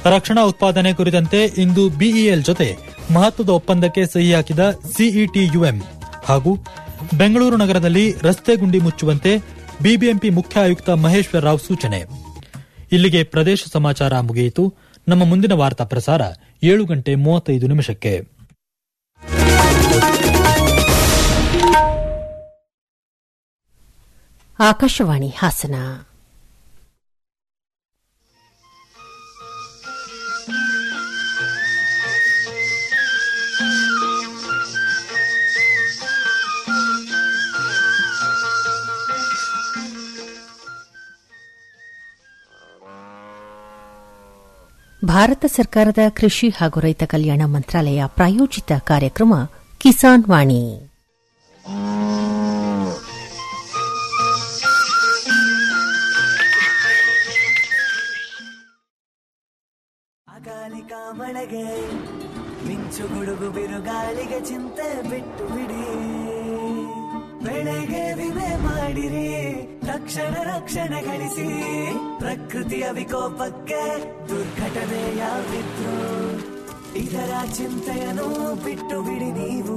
ರಕ್ಷಣಾ ಉತ್ಪಾದನೆ ಕುರಿತಂತೆ ಇಂದು ಬಿಇಎಲ್ ಜೊತೆ ಮಹತ್ವದ ಒಪ್ಪಂದಕ್ಕೆ ಸಹಿ ಹಾಕಿದ ಸಿಇಟಿಯುಎಂ ಹಾಗೂ ಬೆಂಗಳೂರು ನಗರದಲ್ಲಿ ರಸ್ತೆ ಗುಂಡಿ ಮುಚ್ಚುವಂತೆ ಬಿಬಿಎಂಪಿ ಮುಖ್ಯ ಆಯುಕ್ತ ಮಹೇಶ್ವರ ರಾವ್ ಸೂಚನೆ ಇಲ್ಲಿಗೆ ಪ್ರದೇಶ ಸಮಾಚಾರ ಮುಗಿಯಿತು ನಮ್ಮ ಮುಂದಿನ ವಾರ್ತಾ ಪ್ರಸಾರ ಏಳು ಗಂಟೆ ಮೂವತ್ತೈದು ನಿಮಿಷಕ್ಕೆ ಆಕಾಶವಾಣಿ ಹಾಸನ ಭಾರತ ಸರ್ಕಾರದ ಕೃಷಿ ಹಾಗೂ ರೈತ ಕಲ್ಯಾಣ ಮಂತ್ರಾಲಯ ಪ್ರಾಯೋಜಿತ ಕಾರ್ಯಕ್ರಮ ಕಿಸಾನ್ ವಾಣಿ ಅಕಾಲಿಕ ಮಳೆಗೆ ಮಿಂಚು ಗುಡುಗು ಬಿರುಗಾಳಿಗೆ ಚಿಂತೆ ಬಿಟ್ಟು ಬಿಡಿ ಬೆಳೆಗೆ ವಿಮೆ ಮಾಡಿರಿ ತಕ್ಷಣ ರಕ್ಷಣೆ ಗಳಿಸಿ ಪ್ರಕೃತಿಯ ವಿಕೋಪಕ್ಕೆ ದುರ್ಘಟನೆ ಯಾವಿದ್ರು ಇದರ ಚಿಂತೆಯನ್ನು ಬಿಟ್ಟು ಬಿಡಿ ನೀವು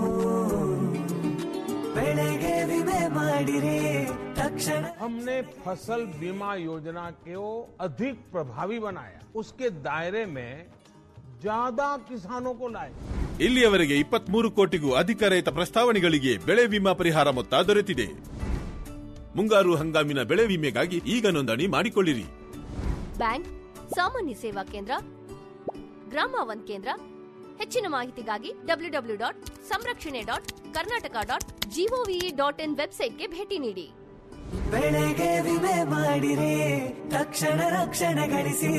ಬೆಳೆಗೆ ವಿಮೆ ಮಾಡಿರಿ ತಕ್ಷಣ हमने फसल बीमा योजना को अधिक प्रभावी बनाया उसके दायरे में ज्यादा किसानों को लाए ಇಲ್ಲಿಯವರೆಗೆ ಇಪ್ಪತ್ಮೂರು ಕೋಟಿಗೂ ಅಧಿಕ ರೈತ ಪ್ರಸ್ತಾವನೆಗಳಿಗೆ ಬೆಳೆ ವಿಮಾ ಪರಿಹಾರ ಮೊತ್ತ ದೊರೆತಿದೆ ಮುಂಗಾರು ಹಂಗಾಮಿನ ಬೆಳೆ ವಿಮೆಗಾಗಿ ಈಗ ನೋಂದಣಿ ಮಾಡಿಕೊಳ್ಳಿರಿ ಬ್ಯಾಂಕ್ ಸಾಮಾನ್ಯ ಸೇವಾ ಕೇಂದ್ರ ಗ್ರಾಮ ಒನ್ ಕೇಂದ್ರ ಹೆಚ್ಚಿನ ಮಾಹಿತಿಗಾಗಿ ಡಬ್ಲ್ಯೂ ಡಬ್ಲ್ಯೂ ಡಾಟ್ ಸಂರಕ್ಷಣೆ dot Karnataka dot GOV dot in ವೆಬ್ಸೈಟ್ಗೆ ಭೇಟಿ ನೀಡಿ ಬೆಳೆಗೆ ವಿಮೆ ಮಾಡಿರಿ ತಕ್ಷಣ ರಕ್ಷಣೆ ಗಳಿಸಿ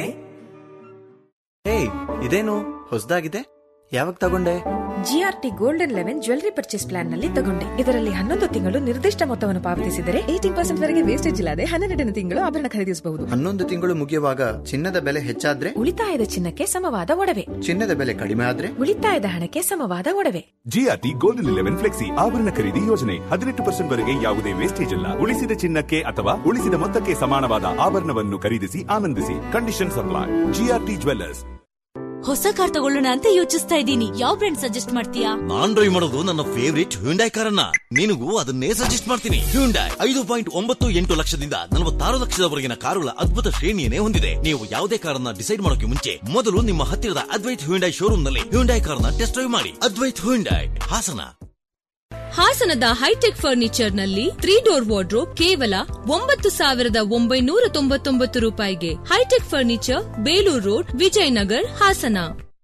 ಏಯ್ ಇದೇನು ಹೊಸದಾಗಿದೆ ಯಾವಾಗ ತಗೊಂಡೆ GRT golden eleven jewellery purchase plan ನಲ್ಲಿ ತಗೊಂಡೆ ಇದರಲ್ಲಿ ಹನ್ನೊಂದು ತಿಂಗಳು ನಿರ್ದಿಷ್ಟ ಮೊತ್ತವನ್ನು ಪಾವತಿಸಿದರೆ ಏಟೀನ್ ಪರ್ಸೆಂಟ್ ವರೆಗೆ ವೇಸ್ಟೇಜ್ ಇಲ್ಲದೆ ಹನ್ನೆರಡನೇ ತಿಂಗಳು ಆಭರಣ ಖರೀದಿಸಬಹುದು ಹನ್ನೊಂದು ತಿಂಗಳು ಮುಗಿಯುವಾಗ ಚಿನ್ನದ ಬೆಲೆ ಹೆಚ್ಚಾದ್ರೆ ಉಳಿತಾಯದ ಚಿನ್ನಕ್ಕೆ ಸಮವಾದ ಒಡವೆ ಚಿನ್ನದ ಬೆಲೆ ಕಡಿಮೆ ಆದ್ರೆ ಉಳಿತಾಯದ ಹಣಕ್ಕೆ ಸಮವಾದ ಒಡವೆ ಜಿಆರ್ಟಿ ಗೋಲ್ಡನ್ ಇಲೆವೆನ್ ಫ್ಲೆಕ್ಸಿ ಆಭರಣ ಖರೀದಿ ಯೋಜನೆ ಹದಿನೆಂಟು ಪರ್ಸೆಂಟ್ ವರೆಗೆ ಯಾವುದೇ ವೇಸ್ಟೇಜ್ ಇಲ್ಲ ಉಳಿಸಿದ ಚಿನ್ನಕ್ಕೆ ಅಥವಾ ಉಳಿಸಿದ ಮೊತ್ತಕ್ಕೆ ಸಮಾನವಾದ ಆಭರಣವನ್ನು ಖರೀದಿಸಿ ಆನಂದಿಸಿ ಕಂಡೀಷನ್ ಸಪ್ಲೈ ಜಿಆರ್ಟಿ ಜ್ವೆಲ್ಲರ್ಸ್ ಹೊಸ ಕಾರ್ ತಗೊಳ್ಳೋಣ ಅಂತ ಯೋಚಿಸ್ತಾ ಇದ್ದೀನಿ ಯಾವ ಬ್ರ್ಯಾಂಡ್ ಸಜೆಸ್ಟ್ ಮಾಡ್ತೀಯಾ ನಾನ್ ಡ್ರೈವ್ ಮಾಡೋದು ನನ್ನ ಫೇವರಿಟ್ ಹ್ಯುಂಡೈ ಕಾರನ್ನ ನಿನಗೂ ಅದನ್ನೇ ಸಜೆಸ್ಟ್ ಮಾಡ್ತೀನಿ ಹ್ಯುಂಡೈ ಐದು ಪಾಯಿಂಟ್ ಒಂಬತ್ತು ಎಂಟು ಲಕ್ಷದಿಂದ ನಲವತ್ತಾರು ಲಕ್ಷದವರೆಗಿನ ಕಾರುಗಳ ಅದ್ಭುತ ಶ್ರೇಣಿಯನ್ನೇ ಹೊಂದಿದೆ ನೀವು ಯಾವುದೇ ಕಾರನ್ನ ಡಿಸೈಡ್ ಮಾಡೋಕೆ ಮುಂಚೆ ಮೊದಲು ನಿಮ್ಮ ಹತ್ತಿರದ ಅದ್ವೈತ್ ಹ್ಯುಂಡೈ ಶೋರೂಮ್ ನಲ್ಲಿ ಹ್ಯುಂಡೈ ಕಾರನ್ನ ಟೆಸ್ಟ್ ಡ್ರೈವ್ ಮಾಡಿ ಅದ್ವೈತ್ ಹ್ಯುಂಡೈ ಹಾಸನ ಹಾಸನದ ಹೈಟೆಕ್ ಫರ್ನಿಚರ್ ನಲ್ಲಿ ತ್ರೀ ಡೋರ್ ವಾರ್ಡ್ರೋಬ್ ಕೇವಲ ಒಂಬತ್ತು ಸಾವಿರದ ಒಂಬೈನೂರ ತೊಂಬತ್ತೊಂಬತ್ತು ರೂಪಾಯಿಗೆ hitech furniture Belur road Vijayanagar Hassan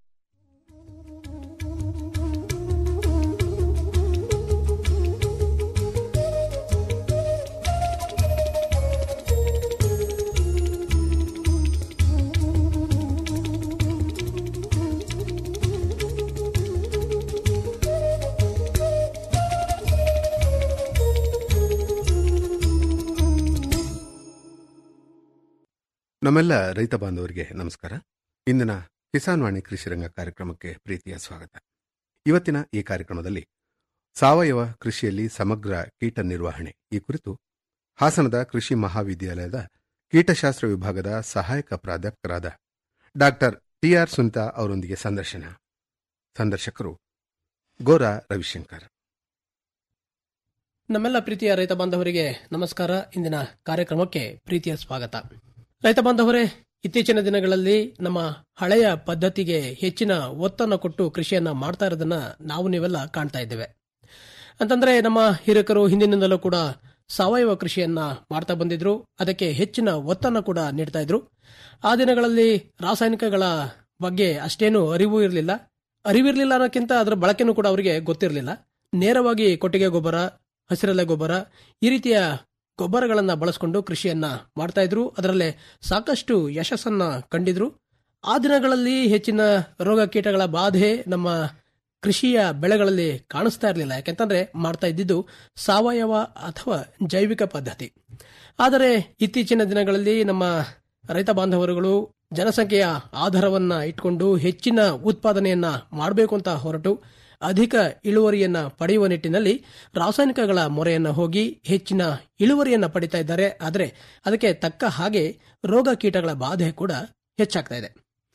ನಮ್ಮೆಲ್ಲ ರೈತ ಬಾಂಧವರಿಗೆ ನಮಸ್ಕಾರ ಇಂದಿನ ಕಿಸಾನ್ ವಾಣಿ ಕೃಷಿ ರಂಗ ಕಾರ್ಯಕ್ರಮಕ್ಕೆ ಪ್ರೀತಿಯ ಸ್ವಾಗತ ಇವತ್ತಿನ ಈ ಕಾರ್ಯಕ್ರಮದಲ್ಲಿ ಸಾವಯವ ಕೃಷಿಯಲ್ಲಿ ಸಮಗ್ರ ಕೀಟ ನಿರ್ವಹಣೆ ಈ ಕುರಿತು ಹಾಸನದ ಕೃಷಿ ಮಹಾವಿದ್ಯಾಲಯದ ಕೀಟಶಾಸ್ತ್ರ ವಿಭಾಗದ ಸಹಾಯಕ ಪ್ರಾಧ್ಯಾಪಕರಾದ ಡಾಕ್ಟರ್ ಟಿಆರ್ ಸುನಿತಾ ಅವರೊಂದಿಗೆ ಸಂದರ್ಶನ ಸಂದರ್ಶಕರು ಗೋರಾ ರವಿಶಂಕರ್ ನಮ್ಮೆಲ್ಲ ಪ್ರೀತಿಯ ರೈತ ಬಾಂಧವರಿಗೆ ನಮಸ್ಕಾರ ಇಂದಿನ ಕಾರ್ಯಕ್ರಮಕ್ಕೆ ಪ್ರೀತಿಯ ಸ್ವಾಗತ ರೈತ ಬಾಂಧವರೇ ಇತ್ತೀಚಿನ ದಿನಗಳಲ್ಲಿ ನಮ್ಮ ಹಳೆಯ ಪದ್ಧತಿಗೆ ಹೆಚ್ಚಿನ ಒತ್ತನ್ನು ಕೊಟ್ಟು ಕೃಷಿಯನ್ನ ಮಾಡ್ತಾ ಇರೋದನ್ನ ನಾವು ನೀವೆಲ್ಲ ಕಾಣ್ತಾ ಇದ್ದೇವೆ ಅಂತಂದ್ರೆ ನಮ್ಮ ಹಿರಿಕರು ಹಿಂದಿನಿಂದಲೂ ಕೂಡ ಸಾವಯವ ಕೃಷಿಯನ್ನ ಮಾಡ್ತಾ ಬಂದಿದ್ರು ಅದಕ್ಕೆ ಹೆಚ್ಚಿನ ಒತ್ತನ್ನು ಕೂಡ ನೀಡ್ತಾ ಇದ್ರು ಆ ದಿನಗಳಲ್ಲಿ ರಾಸಾಯನಿಕಗಳ ಬಗ್ಗೆ ಅಷ್ಟೇನು ಅರಿವು ಇರಲಿಲ್ಲ ಅರಿವಿರಲಿಲ್ಲ ಅನ್ನೋಕ್ಕಿಂತ ಅದರ ಬಳಕೆನೂ ಕೂಡ ಅವರಿಗೆ ಗೊತ್ತಿರಲಿಲ್ಲ ನೇರವಾಗಿ ಕೊಟ್ಟಿಗೆ ಗೊಬ್ಬರ ಹಸಿರೆಲೆ ಗೊಬ್ಬರ ಈ ರೀತಿಯ ಗೊಬ್ಬರಗಳನ್ನ ಬಳಸಿಕೊಂಡು ಕೃಷಿಯನ್ನ ಮಾಡ್ತಾ ಇದ್ರು ಅದರಲ್ಲೇ ಸಾಕಷ್ಟು ಯಶಸ್ಸನ್ನ ಕಂಡಿದ್ರು ಆ ದಿನಗಳಲ್ಲಿ ಹೆಚ್ಚಿನ ರೋಗ ಕೀಟಗಳ ಬಾಧೆ ನಮ್ಮ ಕೃಷಿಯ ಬೆಳೆಗಳಲ್ಲಿ ಕಾಣಿಸ್ತಾ ಇರಲಿಲ್ಲ ಯಾಕೆಂತಂದ್ರೆ ಮಾಡ್ತಾ ಇದ್ದಿದ್ದು ಸಾವಯವ ಅಥವಾ ಜೈವಿಕ ಪದ್ಧತಿ ಆದರೆ ಇತ್ತೀಚಿನ ದಿನಗಳಲ್ಲಿ ನಮ್ಮ ರೈತ ಬಾಂಧವರುಗಳು ಜನಸಂಖ್ಯೆಯ ಆಧಾರವನ್ನ ಇಟ್ಕೊಂಡು ಹೆಚ್ಚಿನ ಉತ್ಪಾದನೆಯನ್ನ ಮಾಡಬೇಕು ಅಂತ ಹೊರಟು ಅಧಿಕ ಇಳುವರಿಯನ್ನ ಪಡೆಯುವ ನಿಟ್ಟಿನಲ್ಲಿ ರಾಸಾಯನಿಕಗಳ ಮೊರೆಯನ್ನ ಹೋಗಿ ಹೆಚ್ಚಿನ ಇಳುವರಿಯನ್ನ ಪಡಿತಾ ಇದ್ದಾರೆ ಆದರೆ ಅದಕ್ಕೆ ತಕ್ಕ ಹಾಗೆ ರೋಗ ಕೀಟಗಳ ಬಾಧೆ ಕೂಡ ಹೆಚ್ಚಾಗ್ತಾ ಇದೆ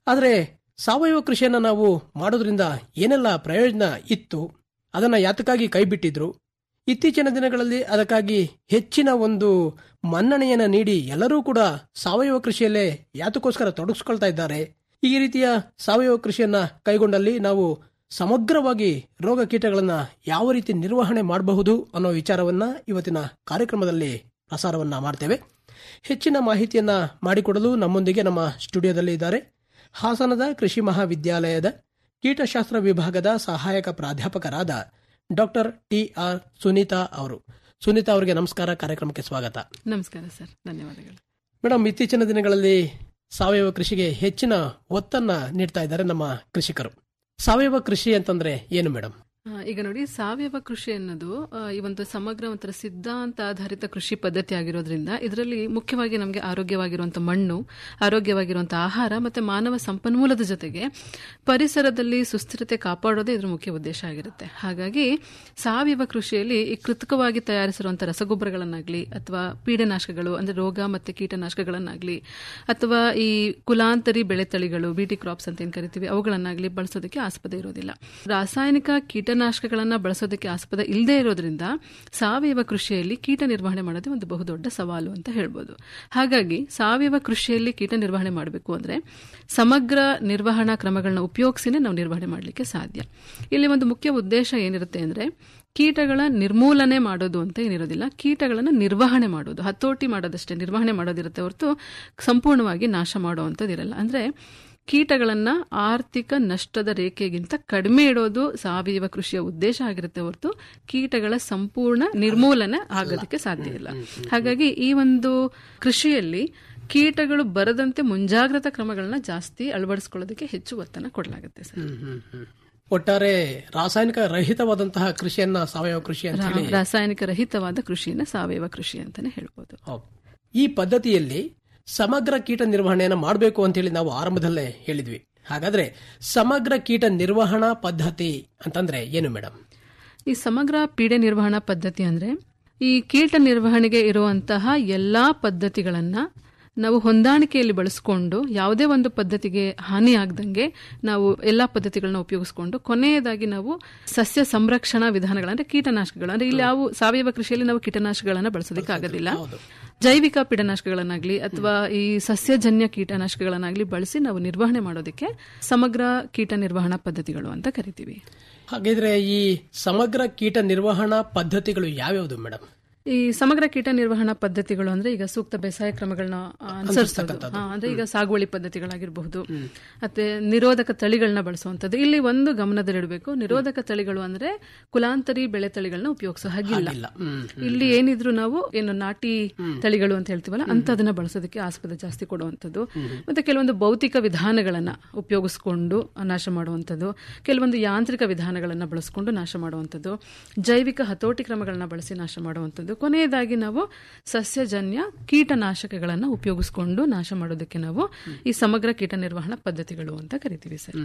ಆದರೆ ಸಾವಯವ ಕೃಷಿಯನ್ನ ನಾವು ಮಾಡೋದ್ರಿಂದ ಏನೆಲ್ಲ ಪ್ರಯೋಜನ ಇತ್ತು ಅದನ್ನ ಯಾತಕ್ಕಾಗಿ ಕೈಬಿಟ್ಟಿದ್ರು ಇತ್ತೀಚಿನ ದಿನಗಳಲ್ಲಿ ಅದಕ್ಕಾಗಿ ಹೆಚ್ಚಿನ ಒಂದು ಮನ್ನಣೆಯನ್ನ ನೀಡಿ ಎಲ್ಲರೂ ಕೂಡ ಸಾವಯವ ಕೃಷಿಯಲ್ಲೇ ಯಾತಕ್ಕೋಸ್ಕರ ತೊಡಗಿಸ್ಕೊಳ್ತಾ ಇದ್ದಾರೆ ಈ ರೀತಿಯ ಸಾವಯವ ಕೃಷಿಯನ್ನ ಕೈಗೊಂಡಲ್ಲಿ ನಾವು ಸಮಗ್ರವಾಗಿ ರೋಗ ಕೀಟಗಳನ್ನ ಯಾವ ರೀತಿ ನಿರ್ವಹಣೆ ಮಾಡಬಹುದು ಅನ್ನೋ ವಿಚಾರವನ್ನ ಇವತ್ತಿನ ಕಾರ್ಯಕ್ರಮದಲ್ಲಿ ಪ್ರಸಾರವನ್ನ ಮಾಡ್ತೇವೆ ಹೆಚ್ಚಿನ ಮಾಹಿತಿಯನ್ನ ಮಾಡಿಕೊಡಲು ನಮ್ಮೊಂದಿಗೆ ನಮ್ಮ ಸ್ಟುಡಿಯೋದಲ್ಲಿ ಇದ್ದಾರೆ ಹಾಸನದ ಕೃಷಿ ಮಹಾವಿದ್ಯಾಲಯದ ಕೀಟಶಾಸ್ತ್ರ ವಿಭಾಗದ ಸಹಾಯಕ ಪ್ರಾಧ್ಯಾಪಕರಾದ ಡಾಕ್ಟರ್ ಟಿ ಆರ್ ಸುನೀತಾ ಅವರು ಸುನೀತಾ ಅವರಿಗೆ ನಮಸ್ಕಾರ ಕಾರ್ಯಕ್ರಮಕ್ಕೆ ಸ್ವಾಗತ ನಮಸ್ಕಾರ ಸರ್ ಧನ್ಯವಾದಗಳು ಮೇಡಮ್ ಇತ್ತೀಚಿನ ದಿನಗಳಲ್ಲಿ ಸಾವಯವ ಕೃಷಿಗೆ ಹೆಚ್ಚಿನ ಒತ್ತನ್ನ ನೀಡ್ತಾ ಇದ್ದಾರೆ ನಮ್ಮ ಕೃಷಿಕರು ಸಾವಯವ ಕೃಷಿ ಅಂತಂದ್ರೆ ಏನು ಮೇಡಮ್ ಆ, ಈಗ ನೋಡಿ ಸಾವಯವ ಕೃಷಿ ಅನ್ನೋದು ಆ, ಈ ಒಂದು ಸಮಗ್ರ ಒಂಥರ ಸಿದ್ಧಾಂತ ಆಧಾರಿತ ಕೃಷಿ ಪದ್ಧತಿ ಆಗಿರೋದ್ರಿಂದ ಇದರಲ್ಲಿ ಮುಖ್ಯವಾಗಿ ನಮಗೆ ಆರೋಗ್ಯವಾಗಿರುವಂತಹ ಮಣ್ಣು ಆರೋಗ್ಯವಾಗಿರುವಂತಹ ಆಹಾರ ಮತ್ತೆ ಮಾನವ ಸಂಪನ್ಮೂಲದ ಜೊತೆಗೆ ಪರಿಸರದಲ್ಲಿ ಸುಸ್ಥಿರತೆ ಕಾಪಾಡೋದೇ ಇದ್ರ ಮುಖ್ಯ ಉದ್ದೇಶ ಆಗಿರುತ್ತೆ ಹಾಗಾಗಿ ಸಾವಯವ ಕೃಷಿಯಲ್ಲಿ ಈ ಕೃತಕವಾಗಿ ತಯಾರಿಸಿರುವಂತಹ ರಸಗೊಬ್ಬರಗಳನ್ನಾಗ್ಲಿ ಅಥವಾ ಪೀಡನಾಶಕಗಳು ಅಂದ್ರೆ ರೋಗ ಮತ್ತೆ ಕೀಟನಾಶಕಗಳನ್ನಾಗ್ಲಿ ಅಥವಾ ಈ ಕುಲಾಂತರಿ ಬೆಳೆ ತಳಿಗಳು ಬಿಟಿ ಕ್ರಾಪ್ಸ್ ಅಂತ ಏನ್ ಕರಿತೀವಿ ಅವುಗಳನ್ನಾಗ್ಲಿ ಬಳಸೋದಕ್ಕೆ ಆಸ್ಪದ ಇರೋದಿಲ್ಲ ರಾಸಾಯನಿಕ ಕೀಟನಾಶಕಗಳನ್ನ ಬಳಸೋದಕ್ಕೆ ಆಸ್ಪದ ಇಲ್ಲದೆ ಇರೋದ್ರಿಂದ ಸಾವಯವ ಕೃಷಿಯಲ್ಲಿ ಕೀಟ ನಿರ್ವಹಣೆ ಮಾಡೋದೇ ಒಂದು ಬಹುದೊಡ್ಡ ಸವಾಲು ಅಂತ ಹೇಳ್ಬೋದು ಹಾಗಾಗಿ ಸಾವಯವ ಕೃಷಿಯಲ್ಲಿ ಕೀಟ ನಿರ್ವಹಣೆ ಮಾಡಬೇಕು ಅಂದ್ರೆ ಸಮಗ್ರ ನಿರ್ವಹಣಾ ಕ್ರಮಗಳನ್ನ ಉಪಯೋಗಿಸಿನೇ ನಾವು ನಿರ್ವಹಣೆ ಮಾಡಲಿಕ್ಕೆ ಸಾಧ್ಯ ಇಲ್ಲಿ ಒಂದು ಮುಖ್ಯ ಉದ್ದೇಶ ಏನಿರುತ್ತೆ ಅಂದ್ರೆ ಕೀಟಗಳ ನಿರ್ಮೂಲನೆ ಮಾಡೋದು ಅಂತ ಏನಿರೋದಿಲ್ಲ ಕೀಟಗಳನ್ನು ನಿರ್ವಹಣೆ ಮಾಡೋದು ಹತೋಟಿ ಮಾಡೋದಷ್ಟೇ ನಿರ್ವಹಣೆ ಮಾಡೋದಿರುತ್ತೆ ಹೊರತು ಸಂಪೂರ್ಣವಾಗಿ ನಾಶ ಮಾಡುವಂಥದ್ದಿರಲ್ಲ ಅಂದ್ರೆ ಕೀಟಗಳನ್ನ ಆರ್ಥಿಕ ನಷ್ಟದ ರೇಖೆಗಿಂತ ಕಡಿಮೆ ಇಡೋದು ಸಾವಯವ ಕೃಷಿಯ ಉದ್ದೇಶ ಆಗಿರುತ್ತೆ ಹೊರತು ಕೀಟಗಳ ಸಂಪೂರ್ಣ ನಿರ್ಮೂಲನೆ ಆಗೋದಕ್ಕೆ ಸಾಧ್ಯ ಇಲ್ಲ ಹಾಗಾಗಿ ಈ ಒಂದು ಕೃಷಿಯಲ್ಲಿ ಕೀಟಗಳು ಬರದಂತೆ ಮುಂಜಾಗ್ರತಾ ಕ್ರಮಗಳನ್ನ ಜಾಸ್ತಿ ಅಳವಡಿಸ್ಕೊಳ್ಳೋದಕ್ಕೆ ಹೆಚ್ಚು ಒತ್ತನ್ನು ಕೊಡಲಾಗುತ್ತೆ ಸರ್ ಒಟ್ಟಾರೆ ರಾಸಾಯನಿಕ ರಹಿತವಾದಂತಹ ಕೃಷಿಯನ್ನ ಸಾವಯವ ಕೃಷಿ ಅಂತ ಹೇಳಿ ರಾಸಾಯನಿಕ ರಹಿತವಾದ ಕೃಷಿಯನ್ನ ಸಾವಯವ ಕೃಷಿ ಅಂತಾನೆ ಹೇಳ್ಬೋದು ಹೌದು. ಈ ಪದ್ಧತಿಯಲ್ಲಿ ಸಮಗ್ರ ಕೀಟ ನಿರ್ವಹಣೆಯನ್ನು ಮಾಡಬೇಕು ಅಂತ ಹೇಳಿ ನಾವು ಆರಂಭದಲ್ಲೇ ಹೇಳಿದ್ವಿ ಹಾಗಾದ್ರೆ ಸಮಗ್ರ ಕೀಟ ನಿರ್ವಹಣಾ ಪದ್ಧತಿ ಅಂತಂದ್ರೆ ಏನು ಮೇಡಮ್ ಈ ಸಮಗ್ರ ಪೀಡೆ ನಿರ್ವಹಣಾ ಪದ್ಧತಿ ಅಂದ್ರೆ ಈ ಕೀಟ ನಿರ್ವಹಣೆಗೆ ಇರುವಂತಹ ಎಲ್ಲಾ ಪದ್ಧತಿಗಳನ್ನ ನಾವು ಹೊಂದಾಣಿಕೆಯಲ್ಲಿ ಬಳಸಿಕೊಂಡು ಯಾವುದೇ ಒಂದು ಪದ್ಧತಿಗೆ ಹಾನಿ ಆಗದಂಗೆ ನಾವು ಎಲ್ಲಾ ಪದ್ಧತಿಗಳನ್ನ ಉಪಯೋಗಿಸಿಕೊಂಡು ಕೊನೆಯದಾಗಿ ನಾವು ಸಸ್ಯ ಸಂರಕ್ಷಣಾ ವಿಧಾನಗಳ ಅಂದ್ರೆ ಕೀಟನಾಶಕಗಳು ಅಂದ್ರೆ ಇಲ್ಲಿ ಯಾವ ಸಾವಯವ ಕೃಷಿಯಲ್ಲಿ ನಾವು ಕೀಟನಾಶಕಗಳನ್ನ ಬಳಸೋದಕ್ಕೆ ಆಗೋದಿಲ್ಲ ಜೈವಿಕ ಪೀಡನಾಶಕಗಳನ್ನಾಗ್ಲಿ ಅಥವಾ ಈ ಸಸ್ಯಜನ್ಯ ಕೀಟನಾಶಕಗಳನ್ನಾಗ್ಲಿ ಬಳಸಿ ನಾವು ನಿರ್ವಹಣೆ ಮಾಡೋದಕ್ಕೆ ಸಮಗ್ರ ಕೀಟ ನಿರ್ವಹಣಾ ಪದ್ಧತಿಗಳು ಅಂತ ಕರಿತೀವಿ ಹಾಗಿದ್ರೆ ಈ ಸಮಗ್ರ ಕೀಟ ನಿರ್ವಹಣಾ ಪದ್ಧತಿಗಳು ಯಾವ್ಯಾವುದು ಮೇಡಮ್ ಈ ಸಮಗ್ರ ಕೀಟ ನಿರ್ವಹಣಾ ಪದ್ಧತಿಗಳು ಅಂದ್ರೆ ಈಗ ಸೂಕ್ತ ಬೇಸಾಯ ಕ್ರಮಗಳನ್ನ ಆ, ಅನುಸರಿಸೋದು ಹಾ, ಅಂದ್ರೆ ಈಗ ಸಾಗುವಳಿ ಪದ್ಧತಿಗಳಾಗಿರಬಹುದು ಮತ್ತೆ ನಿರೋಧಕ ತಳಿಗಳನ್ನ ಬಳಸುವಂತದ್ದು ಇಲ್ಲಿ ಒಂದು ಗಮನದಲ್ಲಿಡಬೇಕು ನಿರೋಧಕ ತಳಿಗಳು ಅಂದ್ರೆ ಕುಲಾಂತರಿ ಬೆಳೆ ತಳಿಗಳನ್ನ ಉಪಯೋಗಿಸೋ ಹಾಗಿಲ್ಲ ಇಲ್ಲಿ ಏನಿದ್ರು ನಾವು ಏನು ನಾಟಿ ತಳಿಗಳು ಅಂತ ಹೇಳ್ತೀವಲ್ಲ ಅಂತದನ್ನ ಬಳಸೋದಕ್ಕೆ ಆಸ್ಪದ ಜಾಸ್ತಿ ಕೊಡುವಂಥದ್ದು ಮತ್ತೆ ಕೆಲವೊಂದು ಭೌತಿಕ ವಿಧಾನಗಳನ್ನ ಉಪಯೋಗಿಸ್ಕೊಂಡು ನಾಶ ಮಾಡುವಂಥದ್ದು ಕೆಲವೊಂದು ಯಾಂತ್ರಿಕ ವಿಧಾನಗಳನ್ನ ಬಳಸ್ಕೊಂಡು ನಾಶ ಮಾಡುವಂಥದ್ದು ಜೈವಿಕ ಹತೋಟಿ ಕ್ರಮಗಳನ್ನ ಬಳಸಿ ನಾಶ ಮಾಡುವಂಥದ್ದು ಕೊನೆಯದಾಗಿ ನಾವು ಸಸ್ಯಜನ್ಯ ಕೀಟನಾಶಕಗಳನ್ನ ಉಪಯೋಗಿಸ್ಕೊಂಡು ನಾಶ ಮಾಡೋದಕ್ಕೆ ನಾವು ಈ ಸಮಗ್ರ ಕೀಟ ನಿರ್ವಹಣಾ ಪದ್ಧತಿಗಳು ಅಂತ ಕರಿತೀವಿ ಸರ್